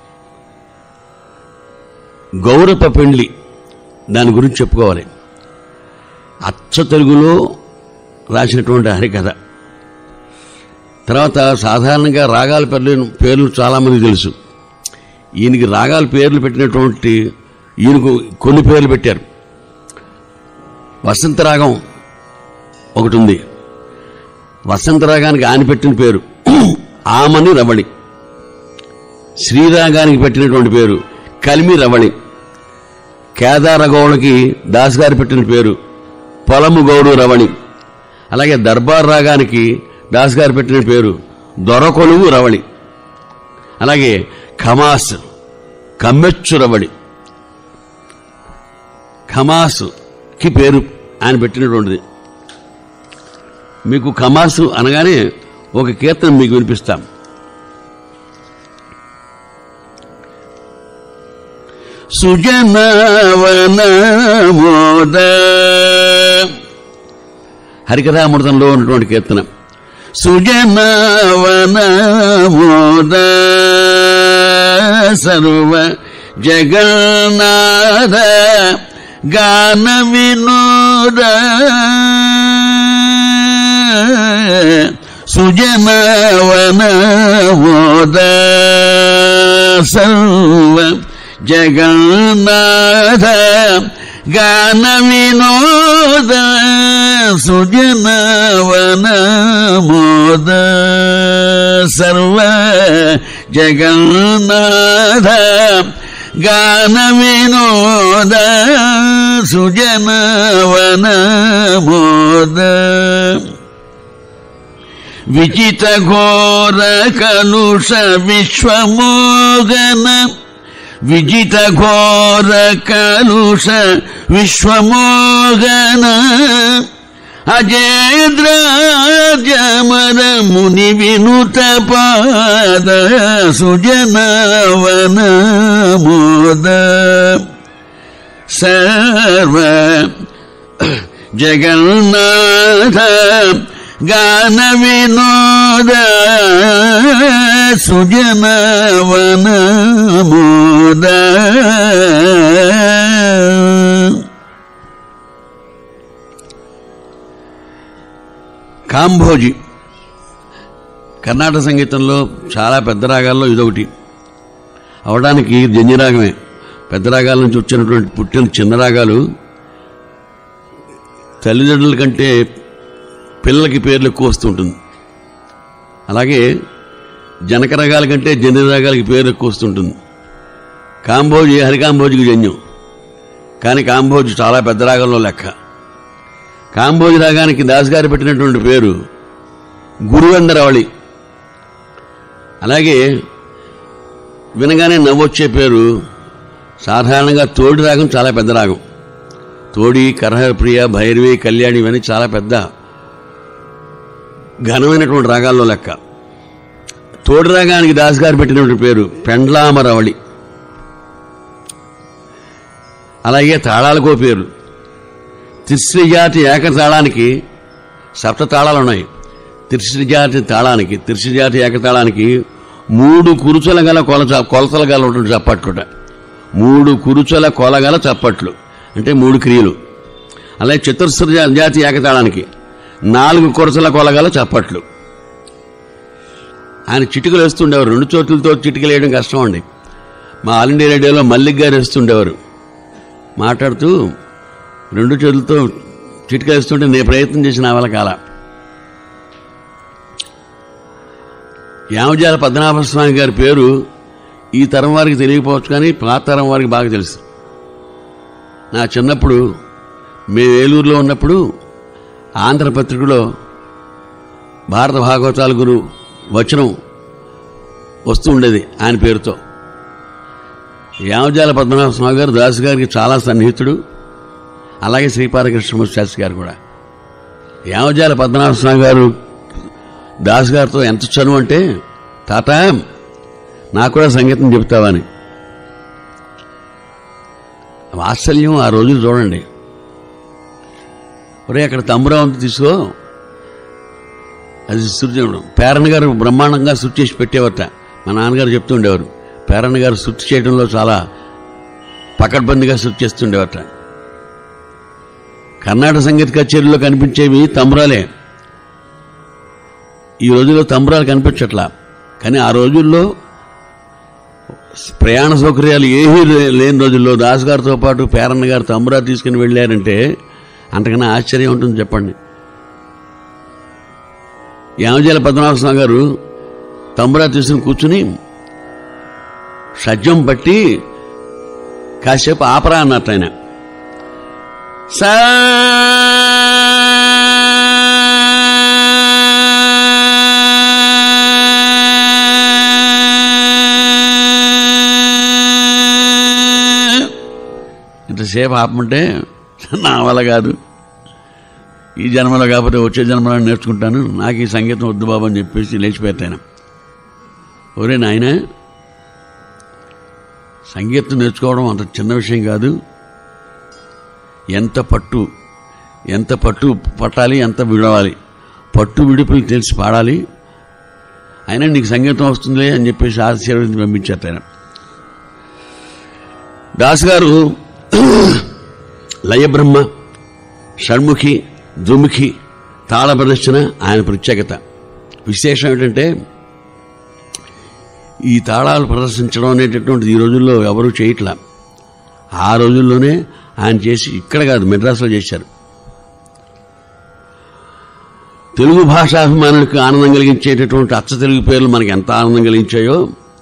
గౌరవ పెండ్లి దాని గురించి చెప్పుకోవాలి అచ్చ తెలుగులో రాసినటువంటి హరికథ తర్వాత సాధారణంగా రాగాల పేర్లు పేర్లు చాలామంది తెలుసు ఈయనకి రాగాల పేర్లు పెట్టినటువంటి ఈయనకు కొన్ని పేర్లు పెట్టారు వసంత రాగం ఒకటి ఉంది వసంత రాగానికి ఆయన పెట్టిన పేరు ఆమని రవళి శ్రీరాగానికి పెట్టినటువంటి పేరు కలిమి రవళి కేదారగౌడకి దాస్ గారు పెట్టిన పేరు పొలము గౌడు రవణి అలాగే దర్బార్ రాగానికి దాస్ గారు పెట్టిన పేరు దొరకొలువు రవళి అలాగే ఖమాస్ కమ్మెచ్చు రవళి ఖమాస్కి పేరు ఆయన పెట్టినటువంటిది మీకు ఖమాసు అనగానే ఒక కీర్తన మీకు వినిపిస్తాం సుజనవనమోద హరికథామృతంలో ఉన్నటువంటి కీర్తన సుజనవనమోద సర్వ జగన్నాథ గాన వినోద సుజనవన మోద సర్వ జగన్నాథ గాన వినోద సుజనవన మోద సర్వ జగన్నాథ గాన వినోద సుజనవన మోద విచిత ఘోర కలుష విశ్వమోగన విజిత ఘోర కలుష విశ్వమోగన అజేంద్రాజమర ముని వినుత పాద సుజనవన మోద సర్వ జగన్నాథ గాన వినోద సుజనవన మోద కాంభోజి కర్ణాటక సంగీతంలో చాలా పెద్ద రాగాల్లో ఇదొకటి అవడానికి జన్యరాగమే పెద్ద రాగాల నుంచి వచ్చినటువంటి పుట్టిన చిన్న రాగాలు తల్లిదండ్రుల కంటే పిల్లలకి పేర్లు ఎక్కువ వస్తుంటుంది అలాగే జనక రకాల కంటే జన్య రకాలకి పేరు ఎక్కువ వస్తుంటుంది కాంబోజి హరికాంబోజికి జన్యం కానీ కాంబోజి చాలా పెద్ద రాగంలో లెక్క కాంబోజి రాగానికి దాస్ గారు పెట్టినటువంటి పేరు గురువందరవళి అలాగే వినగానే నవ్వొచ్చే పేరు సాధారణంగా తోడి రాగం చాలా పెద్ద రాగం తోడి కరహప్రియ భైరవి కళ్యాణి ఇవన్నీ చాలా పెద్ద ఘనమైనటువంటి రాగాల్లో లెక్క తోడి రాగానికి దాస్ గారు పెట్టినటువంటి పేరు పెండ్లామరవళి అలాగే తాళాలకో పేరు తిస్రి జాతి ఏకతాళానికి సప్త తాళాలు ఉన్నాయి తిర్సి జాతి తాళానికి తిర్సి జాతి ఏకతాళానికి మూడు కురుచల గల కొలచ కొలతల గల ఉంటుంది చప్పట్లుట మూడు కురుచల కొలగల చప్పట్లు అంటే మూడు క్రియలు అలాగే చతుర్స్ర జా- జాతి ఏకతాళానికి నాలుగు కొరసల కొలగల చప్పట్లు ఆయన చిటికలు వేస్తుండేవారు రెండు చోట్లతో చిటికలు వేయడం కష్టం అండి మా ఆల్ ఇండియా రేడియోలో మల్లిక్ గారు వేస్తుండేవారు మాట్లాడుతూ రెండు చేతులతో చిటికలు వేస్తుంటే నేను ప్రయత్నం చేసిన వాళ్ళ కాల యామజాల పద్మనాభ స్వామి గారి పేరు ఈ తరం వారికి తెలియకపోవచ్చు కానీ పాత తరం వారికి బాగా తెలుసు నా చిన్నప్పుడు మేము ఏలూరులో ఉన్నప్పుడు ఆంధ్రపత్రికలో భారత భాగవతాల గురు వచనం వస్తూ ఉండేది ఆయన పేరుతో యామజాల పద్మనాభ స్వామి గారు దాసు గారికి చాలా సన్నిహితుడు అలాగే శ్రీపాదకృష్ణ శాస్త్రి గారు కూడా యామజాల పద్మనాభ స్వామి గారు దాస్ గారితో ఎంత చనువు అంటే తాత నాకు కూడా సంగీతం చెప్తావని వాత్సల్యం ఆ రోజులు చూడండి ఒరే అక్కడ తమ్మురా ఉంది తీసుకో అది శృతి చేయడం పేరణ గారు బ్రహ్మాండంగా శృతి చేసి పెట్టేవట మా నాన్నగారు చెప్తుండేవారు పేరణ గారు శృతి చేయడంలో చాలా పకడ్బందీగా శృతి చేస్తుండేవట కర్ణాటక సంగీత కచేరీలో కనిపించేవి తమ్మురాలే ఈ రోజుల్లో తంబురాలు కనిపించట్లా కానీ ఆ రోజుల్లో ప్రయాణ సౌకర్యాలు ఏమీ లే- లేని రోజుల్లో దాస్ గారితో పాటు పేరన్న గారు తంబురా తీసుకుని వెళ్ళారంటే అంతకన్నా ఆశ్చర్యం ఉంటుంది చెప్పండి యామజాల పద్మనాభ స్వామి గారు తంబురా తీసుకుని కూర్చుని షడ్జం పట్టి కాసేపు ఆపరా అన్నట్టు ఆయన సా ఇంతసేపు ఆపమంటే నా వల్ల కాదు ఈ జన్మలో కాకపోతే వచ్చే జన్మలో నేర్చుకుంటాను నాకు ఈ సంగీతం వద్దు బాబు అని చెప్పేసి లేచిపోయాను ఒరే నాయన సంగీతం నేర్చుకోవడం అంత చిన్న విషయం కాదు ఎంత పట్టు ఎంత పట్టు పట్టాలి ఎంత విడవాలి పట్టు విడుపులు తెలిసి పాడాలి అయినా నీకు సంగీతం వస్తుందిలే అని చెప్పేసి ఆశీర్వదించి పంపించారు ఆయన దాస్ గారు లయబ్రహ్మ షణ్ముఖి ద్విముఖి తాళ ప్రదర్శన ఆయన ప్రత్యేకత విశేషం ఏంటంటే ఈ తాళాలు ప్రదర్శించడం అనేటటువంటిది ఈ రోజుల్లో ఎవరూ చేయట్లా ఆ రోజుల్లోనే ఆయన చేసి ఇక్కడ కాదు మెడ్రాస్లో చేశారు తెలుగు భాషాభిమానులకు ఆనందం కలిగించేటటువంటి అచ్చ తెలుగు పేర్లు మనకి ఎంత ఆనందం కలిగించాయో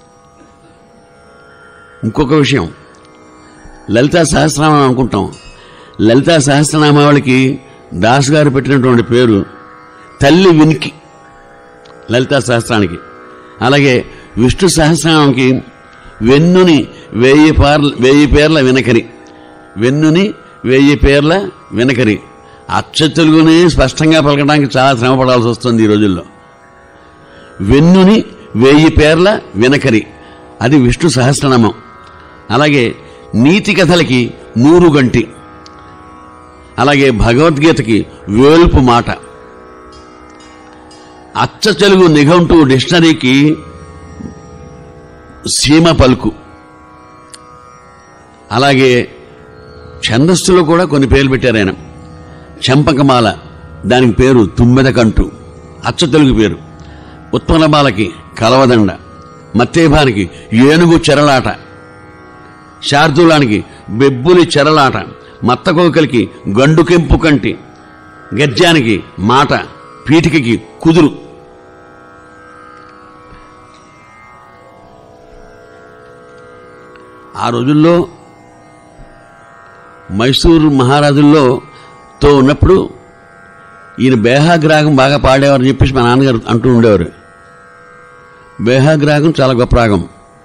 ఇంకొక విషయం లలితా సహస్రనామం అనుకుంటాం లలితా సహస్రనామావళికి దాస్ గారు పెట్టినటువంటి పేరు తల్లి వినికి లలితా సహస్రానికి అలాగే విష్ణు సహస్రనామంకి వెన్నుని వెయ్యి పేర్ల వెయ్యి పేర్ల వినకరి వెన్నుని వెయ్యి పేర్ల వినకరి అచ్చ తెలుగుని స్పష్టంగా పలకడానికి చాలా శ్రమ పడాల్సి వస్తుంది ఈ రోజుల్లో వెన్నుని వెయ్యి పేర్ల వినకరి అది విష్ణు సహస్రనామం అలాగే నీతి కథలకి నూరు గంటి అలాగే భగవద్గీతకి వేల్పు మాట అచ్చ తెలుగు నిఘంటు డిక్షనరీకి సీమ పలుకు అలాగే ఛందస్సులో కూడా కొన్ని పేర్లు పెట్టారు ఆయన చెంపకమాల దానికి పేరు తుమ్మెదకంటు అచ్చ తెలుగు పేరు ఉత్పన్నమాలకి కలవదండ మత్తేభానికి ఏనుగు చెరలాట శార్దూలానికి బెబ్బులి చెరలాట మత్తకోకలికి గండుకెంపు కంటి గజ్జానికి మాట పీఠికకి కుదురు ఆ రోజుల్లో మైసూరు మహారాజుల్లో తో ఉన్నప్పుడు ఈయన బేహాగ్రాగం బాగా పాడేవారని చెప్పేసి మా నాన్నగారు అంటూ ఉండేవారు బేహాగ్రాగం చాలా గొప్ప రాగం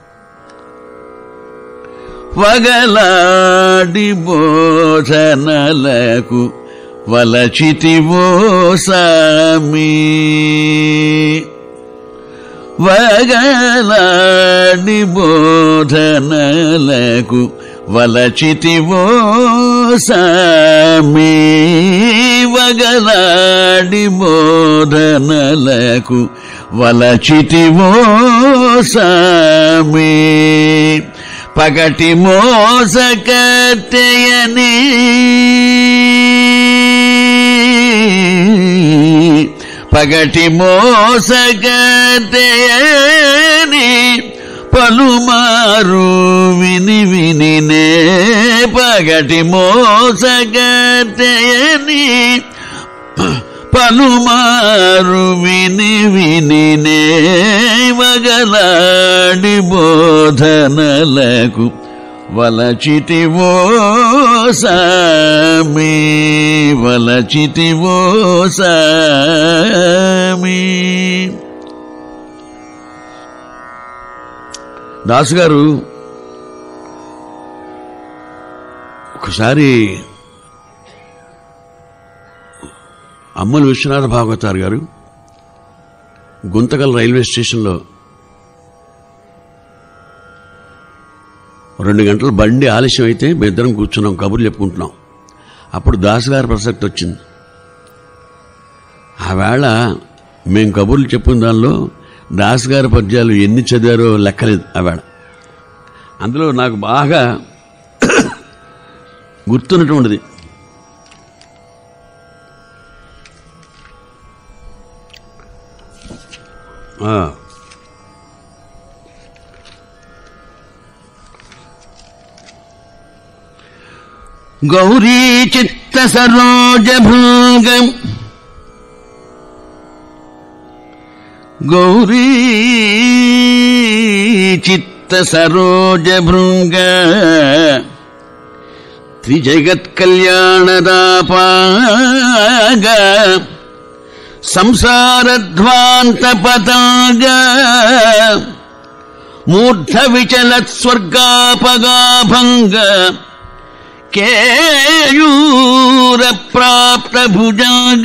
వగలాడి బోధనలకు వలచితివో సామి వగలాడి బోధనలకు వలచితివో సామి వగలాడి బోధనలకు వలచితివో సామి పగటి మోసకట్టయని పగటి మోసకట్టయని పలుమారు విని వినినే పగటి మోసగతయని పలుమారు విని వినినే వగలాడి బోధనలకు వలచితివో సామి వలచితివో సామి దాసు గారు ఒకసారి అమ్మలు విశ్వనాథ భాగవతారు గారు గుంతకల్ రైల్వే స్టేషన్లో రెండు గంటల బండి ఆలస్యం అయితే మేమిద్దరం కూర్చున్నాం కబుర్లు చెప్పుకుంటున్నాం అప్పుడు దాసు గారి ప్రసక్తి వచ్చింది ఆ వేళ మేము కబుర్లు చెప్పుకున్న దానిలో దాస్ గారి పద్యాలు ఎన్ని చదివారో లెక్కలేదు ఆవేళ అందులో నాకు బాగా గుర్తున్నటువంటిది ఆ. గౌరీ చిత్త సరోజ భృంగం గౌరీ చిత్త సరోజ భృంగ త్రిజగత్ కళ్యాణదాపాగ సంసారధ్వాంత పతాగ మూర్ధ విచలత్ స్వర్గాపగాభంగ కేయూర ప్రాప్త భుజాగ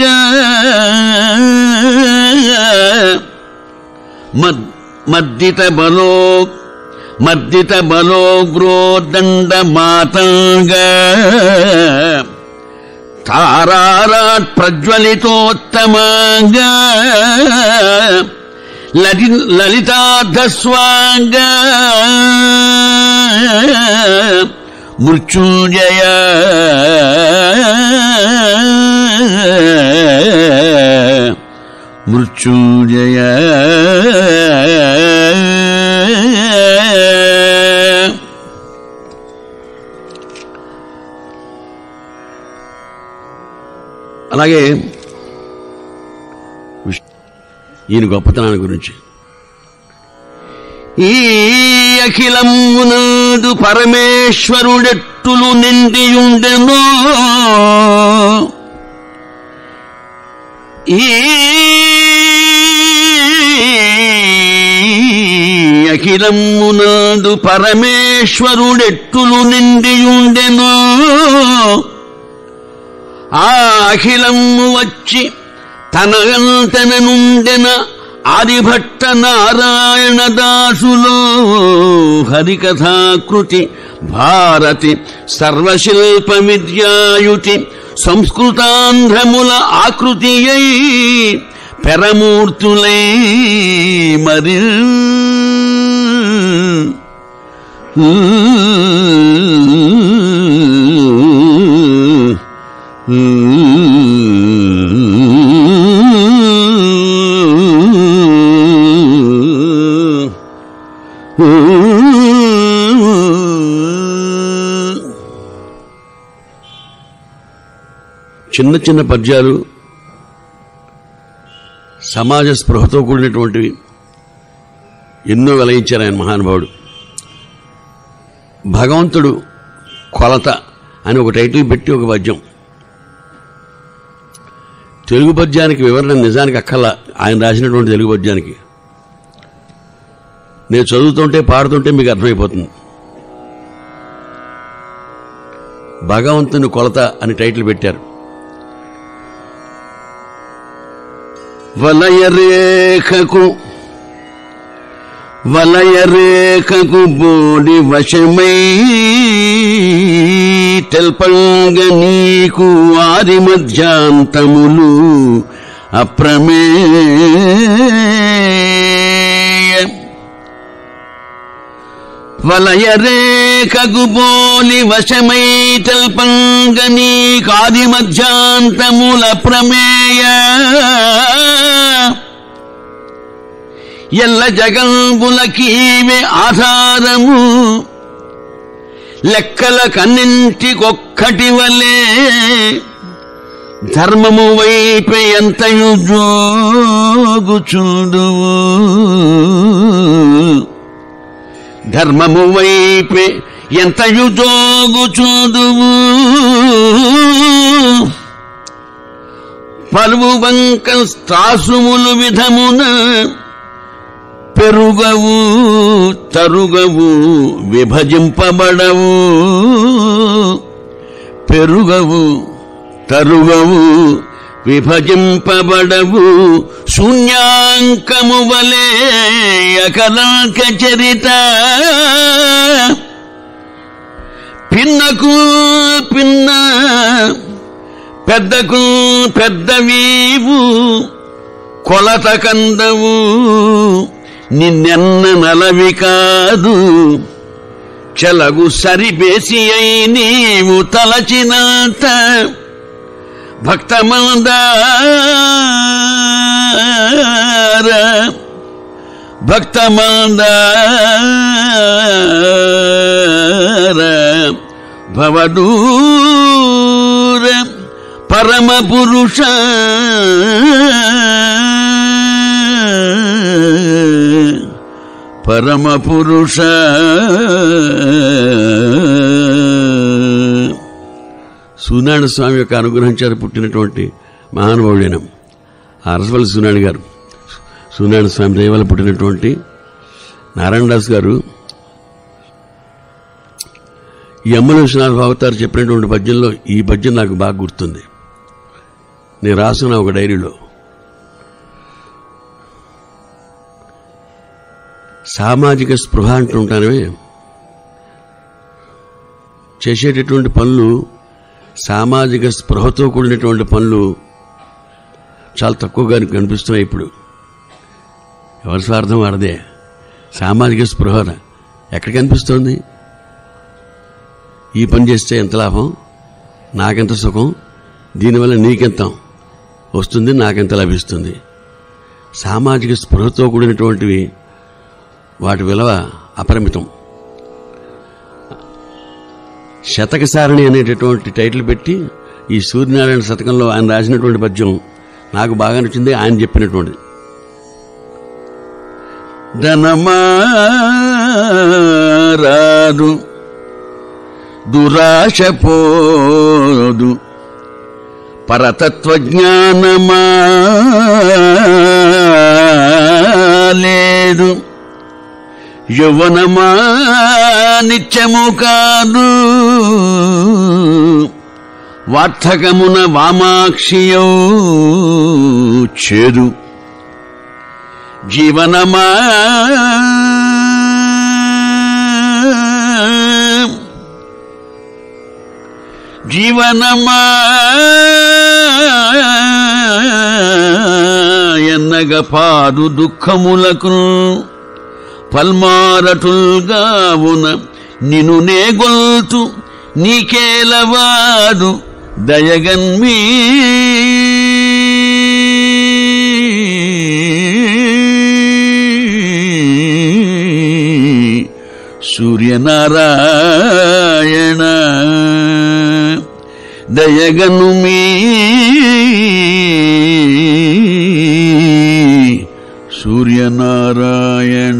మద్ మద్దిత బలో మద్దిత బలోగ్రోదండ మాతంగ తారారాట్ ప్రజ్వలితోత్తమాంగ లలి లలితాధస్వాంగ మృత్యుంజయ మృత్యుంజయ అలాగే విష్- ఈయన గొప్పతనాన్ని గురించి ఈ అఖిలమునందు పరమేశ్వరుడెట్టులు నిండియుండెనో ఈ అఖిలమునందు పరమేశ్వరుడెట్టులు నిండియుండెనో ఆ అఖిలము వచ్చి తన అంతన నుండెన ఆదిభట్ట నారాయణ దాసులో హరికథాకృతి భారతి సర్వశిల్ప విద్యాయుతి సంస్కృతాంధ్రముల ఆకృతి అయి పెరమూర్తులై మరి చిన్న చిన్న పద్యాలు సమాజ స్పృహతో కూడినటువంటివి ఎన్నో వెలయించారు ఆయన మహానుభావుడు భగవంతుడు కొలత అని ఒక టైటిల్ పెట్టి ఒక పద్యం తెలుగు పద్యానికి వివరణ నిజానికి అక్కల ఆయన రాసినటువంటి తెలుగు పద్యానికి నేను చదువుతుంటే పాడుతుంటే మీకు అర్థమైపోతుంది భగవంతుని కొలత అని టైటిల్ పెట్టారు వలయరేఖకు వలయరేఖకు బోడి వశమై తెల్పంగ నీకు ఆది మధ్యాంతములు అప్రమేయ వలయరేఖకు బోలి వశమై తెల్పంగ నీకాది మధ్యాంతముల ప్రమేయ ఎల్ల జగంబులకీవే ఆధారము లెక్కల కన్నింటికొక్కటి వలే ధర్మము వైపు ఎంతయు జోగుచుండువు ధర్మము వైపే ఎంతయు జోగుచుండువు పలువు వంక త్రాసుములు విధమున పెరుగవు తరుగవు విభజింపబడవు పెరుగవు తరుగవు విభజింపబడవు శూన్యాంకము వలే అకలంక చరిత పిన్నకు పిన్న పెద్దకు పెద్దవీవు కొలత కందవు నిన్నెన్న నలవి కాదు చెలగు సరిబేసి అయి నీవు తలచినంత భక్తమందార భక్తమందార భవదూర పరమ పురుష పరమ పురుష సూనారాయణ స్వామి యొక్క అనుగ్రహం చేత పుట్టినటువంటి మహానుభావుడైన అరసవల్లి సూనారాయణ గారు సూనారాయణ స్వామి దయ వల్ల పుట్టినటువంటి నారాయణదాస్ గారు ఈ అమ్మల విశ్వనాథ భావతారు చెప్పినటువంటి పద్యంలో ఈ పద్యం నాకు బాగా గుర్తుంది నేను రాసుకున్న ఒక డైరీలో సామాజిక స్పృహ అంటుంటానే చేసేటటువంటి పనులు సామాజిక స్పృహతో కూడినటువంటి పనులు చాలా తక్కువగా కనిపిస్తున్నాయి ఇప్పుడు ఎవరి స్వార్థం వాడదే సామాజిక స్పృహ ఎక్కడ కనిపిస్తోంది ఈ పని చేస్తే ఎంత లాభం నాకెంత సుఖం దీనివల్ల నీకెంత వస్తుంది నాకెంత లభిస్తుంది సామాజిక స్పృహతో కూడినటువంటివి వాటి విలువ అపరిమితం శతకసారణి అనేటటువంటి టైటిల్ పెట్టి ఈ సూర్యనారాయణ శతకంలో ఆయన రాసినటువంటి పద్యం నాకు బాగా నచ్చింది ఆయన చెప్పినటువంటిది ధనమా రాదు దురాశ పోదు పరతత్వజ్ఞానమా లేదు యౌవనమా నిత్యము కాదు వార్థకమున వామాక్షియౌ చేదు జీవనమా జీవనమా ఎన్నగ పాదు దుఃఖములకు పల్మారటుల్గావున నిను నేగొల్తు నీకేలవాడు దయగన్మీ సూర్యనారాయణ దయగను మీ సూర్యనారాయణ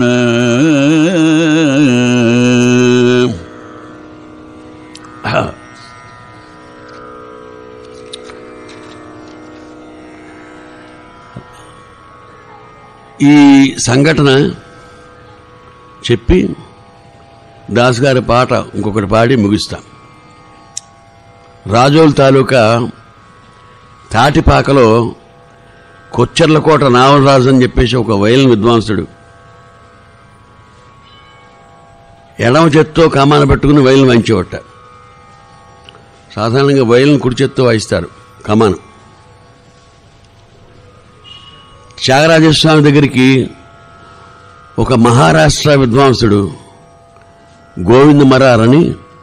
ఈ సంఘటన చెప్పి దాస్ గారి పాట ఇంకొకటి పాడి ముగిస్తాం రాజోల్ తాలూకా తాటిపాకలో కొచ్చెర్లకోట నావలరాజు అని చెప్పేసి ఒక వయలిన్ విద్వాంసుడు ఎడమ చేత్తో కమాన పెట్టుకుని వయలిన్ వాయించేవట సాధారణంగా వయలిన్ కుడి చేత్తో వాయిస్తారు కమాను త్యాగరాజస్వామి దగ్గరికి ఒక మహారాష్ట్ర విద్వాంసుడు గోవింద మరారని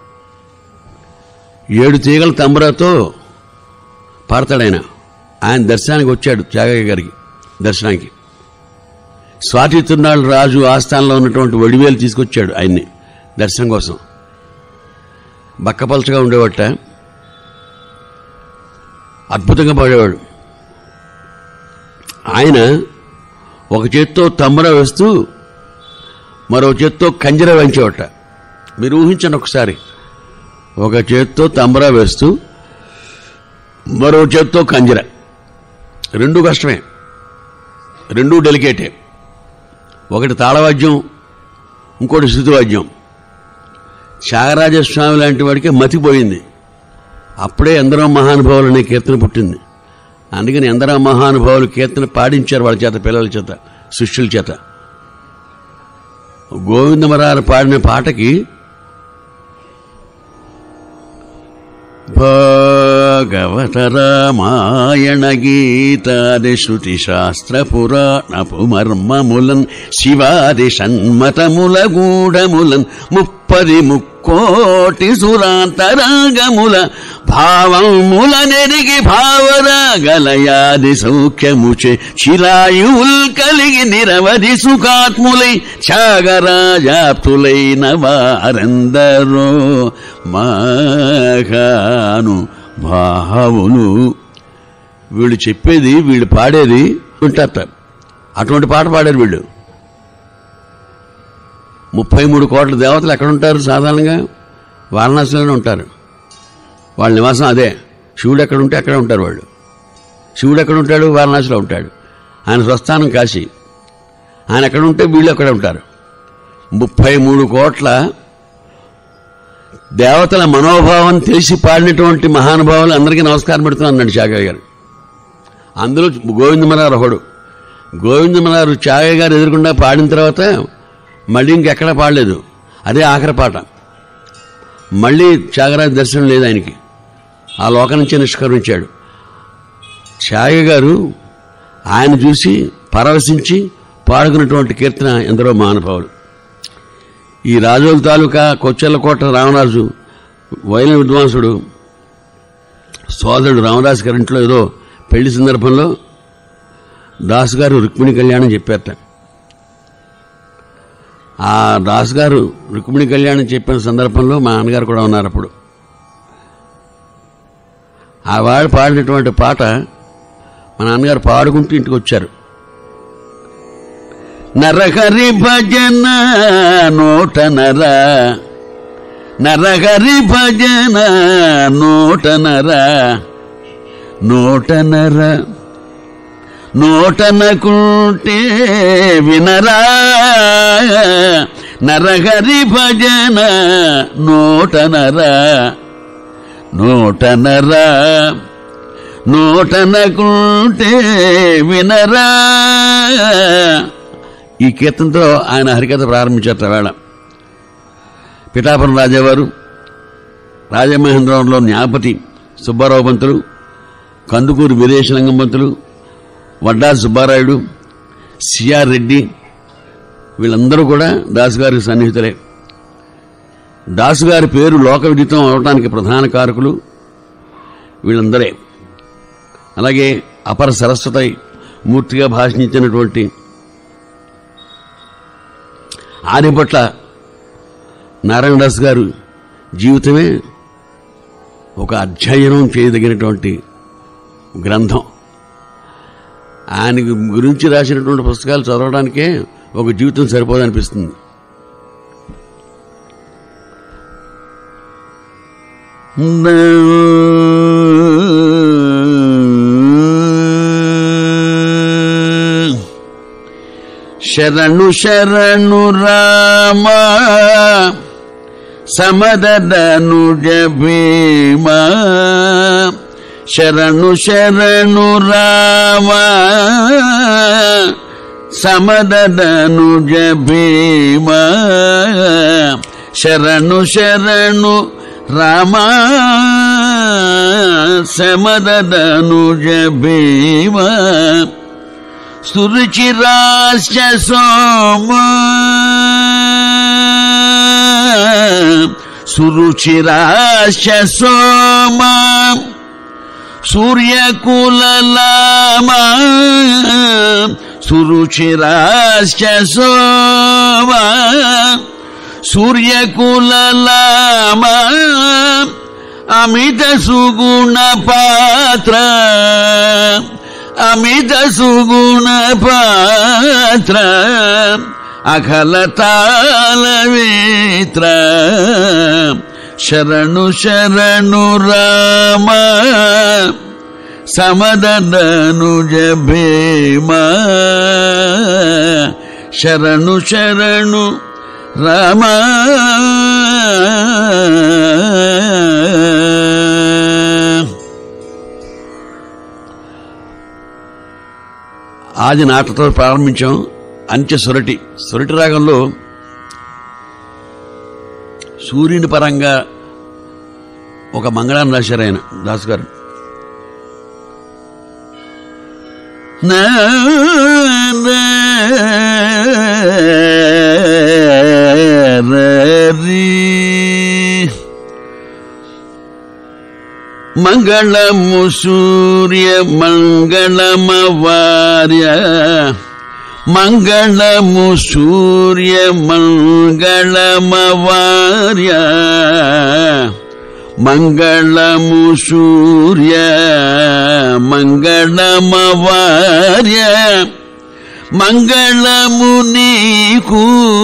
ఏడు తీగల తంబరాతో పాడతాడాయన ఆయన దర్శనానికి వచ్చాడు త్యాగయ్య గారికి దర్శనానికి స్వాతి తిరునాళ్ళు రాజు ఆస్థానంలో ఉన్నటువంటి వడివేలు తీసుకొచ్చాడు ఆయన్ని దర్శనం కోసం బక్కపలచగా ఉండేవాట అద్భుతంగా పాడేవాడు ఆయన ఒక చేత్తో తమ్మర వేస్తూ మరో చేత్తో కంజర వేయించేవట మీరు ఊహించండి ఒకసారి ఒక చేత్తో తంబరా వేస్తూ మరో చేత్తో కంజర రెండు కష్టమే రెండు డెలికేటే ఒకటి తాళవాద్యం ఇంకోటి శృతివాద్యం త్యాగరాజస్వామి లాంటి వాడికి మతిపోయింది అప్పుడే ఎందరో మహానుభావులు అనే కీర్తన పుట్టింది అందుకని ఎందరో మహానుభావులు కీర్తన పాడించారు వాళ్ళ చేత పిల్లల చేత శిష్యుల చేత గోవిందమరారు పాడిన పాటకి భాగవత రామాయణ గీతాది శృతి శాస్త్ర పురాణపు మర్మములన్ శివాది షణ్మతముల గూఢములన్ ముప్పది ముక్కోటి సురాంతరాగముల భావముల నెరిగి భావరాగలయాది సౌఖ్యముచే చిరాయువుల్ కలిగి నిరవధి సుఖాత్ములై త్యాగరాజాప్తులైన వారందరో మాగాను భావులు వీళ్ళు చెప్పేది వీళ్ళు పాడేది వింటారు అటువంటి పాట పాడారు వీళ్ళు ముప్పై మూడు కోట్ల దేవతలు ఎక్కడ ఉంటారు సాధారణంగా వారణాసిలోనే ఉంటారు వాళ్ళ నివాసం అదే శివుడు ఎక్కడ ఉంటే అక్కడ ఉంటారు వాళ్ళు శివుడు ఎక్కడ ఉంటాడు వారణాసిలో ఉంటాడు ఆయన స్వస్థానం కాశీ ఆయన ఎక్కడ ఉంటే వీళ్ళు అక్కడ ఉంటారు ముప్పై మూడు కోట్ల దేవతల మనోభావం తెలిసి పాడినటువంటి మహానుభావులు అందరికీ నమస్కారం పెడుతున్నాను అన్నాడు చాగయ్య గారు అందులో గోవిందమరారు ఒకడు గోవిందమరారు చాగయ్య గారు ఎదురుకుండా పాడిన తర్వాత మళ్ళీ ఇంకెక్కడా పాడలేదు అదే ఆఖరి పాట మళ్ళీ త్యాగరాజ దర్శనం లేదు ఆయనకి ఆ లోకం నుంచే నిష్కరించాడు త్యాగ గారు ఆయన చూసి పరవశించి పాడుకున్నటువంటి కీర్తన ఎందరో మహానుభావులు ఈ రాజోల తాలూకా కొచ్చెల్లకోట రామరాజు వైలిన్ విద్వాంసుడు సోదరుడు రామరాజు గారి ఇంట్లో ఏదో పెళ్లి సందర్భంలో దాస్ గారు రుక్మిణి కళ్యాణం చెప్పారట ఆ దాస్ గారు రుక్మిణి కళ్యాణం చెప్పిన సందర్భంలో మా నాన్నగారు కూడా ఉన్నారు అప్పుడు ఆ వాడు పాడినటువంటి పాట మా నాన్నగారు పాడుకుంటూ ఇంటికి వచ్చారు నరహరి భజన నోట నర నరహరి భజన నోట నర నోట నర నోటనకుంటే వినరా నరహరి భజన నోటనర నోటనర నోటనకుంటే వినరా ఈ కీర్తనతో ఆయన హరికథ ప్రారంభించారు వేళ పిఠాపురం రాజావారు రాజమహేంద్రవరంలో న్యాపతి సుబ్బారావు పంతులు కందుకూరు వీరేశలింగం పంతులు వడ్డా సుబ్బారాయుడు సిఆర్ రెడ్డి వీళ్ళందరూ కూడా దాసు గారి సన్నిహితులే దాసు గారి పేరు లోక విదితం అవడానికి ప్రధాన కారకులు వీళ్ళందరే అలాగే అపర సరస్వతి మూర్తిగా భాషించినటువంటి ఆర్యపట్ల నారాయణదాస్ గారు జీవితమే ఒక అధ్యయనం చేయదగినటువంటి గ్రంథం ఆయన గురించి రాసినటువంటి పుస్తకాలు చదవడానికే ఒక జీవితం సరిపోదనిపిస్తుంది శరణు శరణు రామ సమదను భీమా శరణు శరణు రామ సమదను భీమా శరణు శరణు రామ సమదను భీమా సురుచిరాశ్చ సోమ సురుచిరాశ్చ సోమ సూర్యకులలామ సురుచిరాశ్చ సోమ సూర్యకులలామ అమిత సుగుణ పాత్ర అమిత సుగుణ పాత్ర అఖల తాళవేత్ర శరణు శరణు రామ సమదను భీమ శరణు శరణు రామ ఆది నాటతో ప్రారంభించాం అంత్య సొరటి సొరటి రాగంలో సూర్యుని పరంగా ఒక మంగళాన్ని రాశారు ఆయన దాస్ గారు నా నా రీ మంగళము సూర్య మంగళమవార్య మంగళము సూర్య మంగళమవార్య మంగళము సూర్య మంగళమవార్య మంగళము నీకు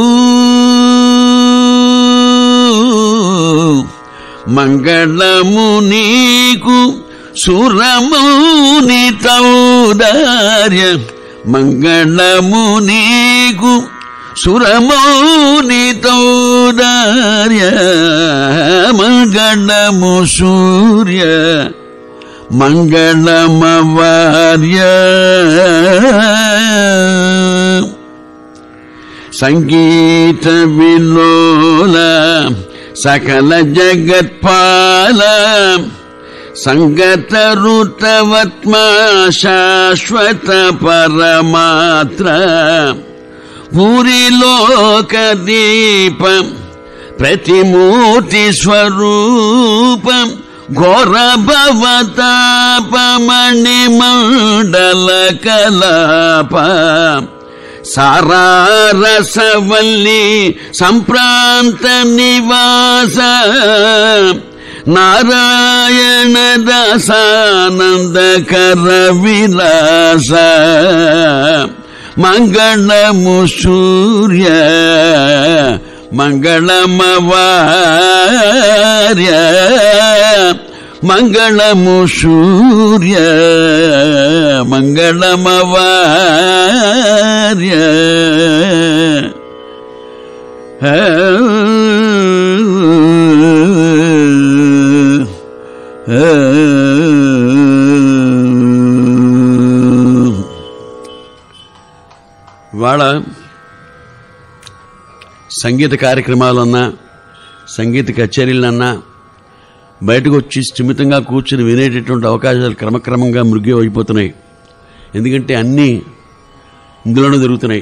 మంగళము నీకు సురముని తౌదార్య మంగళము నీకు సురముని తౌదార్య మంగళము సూర్య మంగళమవార్య సంగీత విలోల సకల జగత్పాల సంగత ఋతవత్మా శాశ్వత పరమాత్ర పూరిలోక దీపం ప్రతిమూర్తి స్వరూపం ఘోర భవతాపమణి మండల కలాప సారారసవల్లి సంప్రాంత నివాస నారాయణ దాసానందకర విలాస మంగళము సూర్య మంగళమవార్య మంగళము సూర్య మంగళమవార్య ఇవాళ సంగీత కార్యక్రమాలన్నా సంగీత కచేరీలన్నా బయటకు వచ్చి స్థిమితంగా కూర్చుని వినేటటువంటి అవకాశాలు క్రమక్రమంగా మృగి అయిపోతున్నాయి ఎందుకంటే అన్నీ ఇందులోనే జరుగుతున్నాయి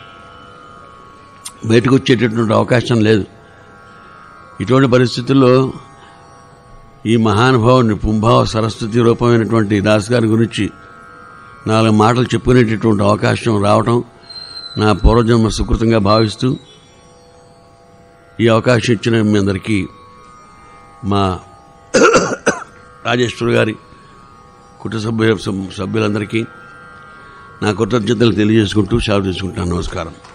బయటకు వచ్చేటటువంటి అవకాశం లేదు ఇటువంటి పరిస్థితుల్లో ఈ మహానుభావుని పుంభావ సరస్వతి రూపమైనటువంటి దాస్ గారి గురించి నాలుగు మాటలు చెప్పుకునేటటువంటి అవకాశం రావటం నా పూర్వజన్మ సుకృతంగా భావిస్తూ ఈ అవకాశం ఇచ్చిన మీ అందరికీ మా రాజేశ్వర్ గారి కుటుంబ సభ్యు సభ్యులందరికీ నా కృతజ్ఞతలు తెలియజేసుకుంటూ సెలవు తీసుకుంటాను నమస్కారం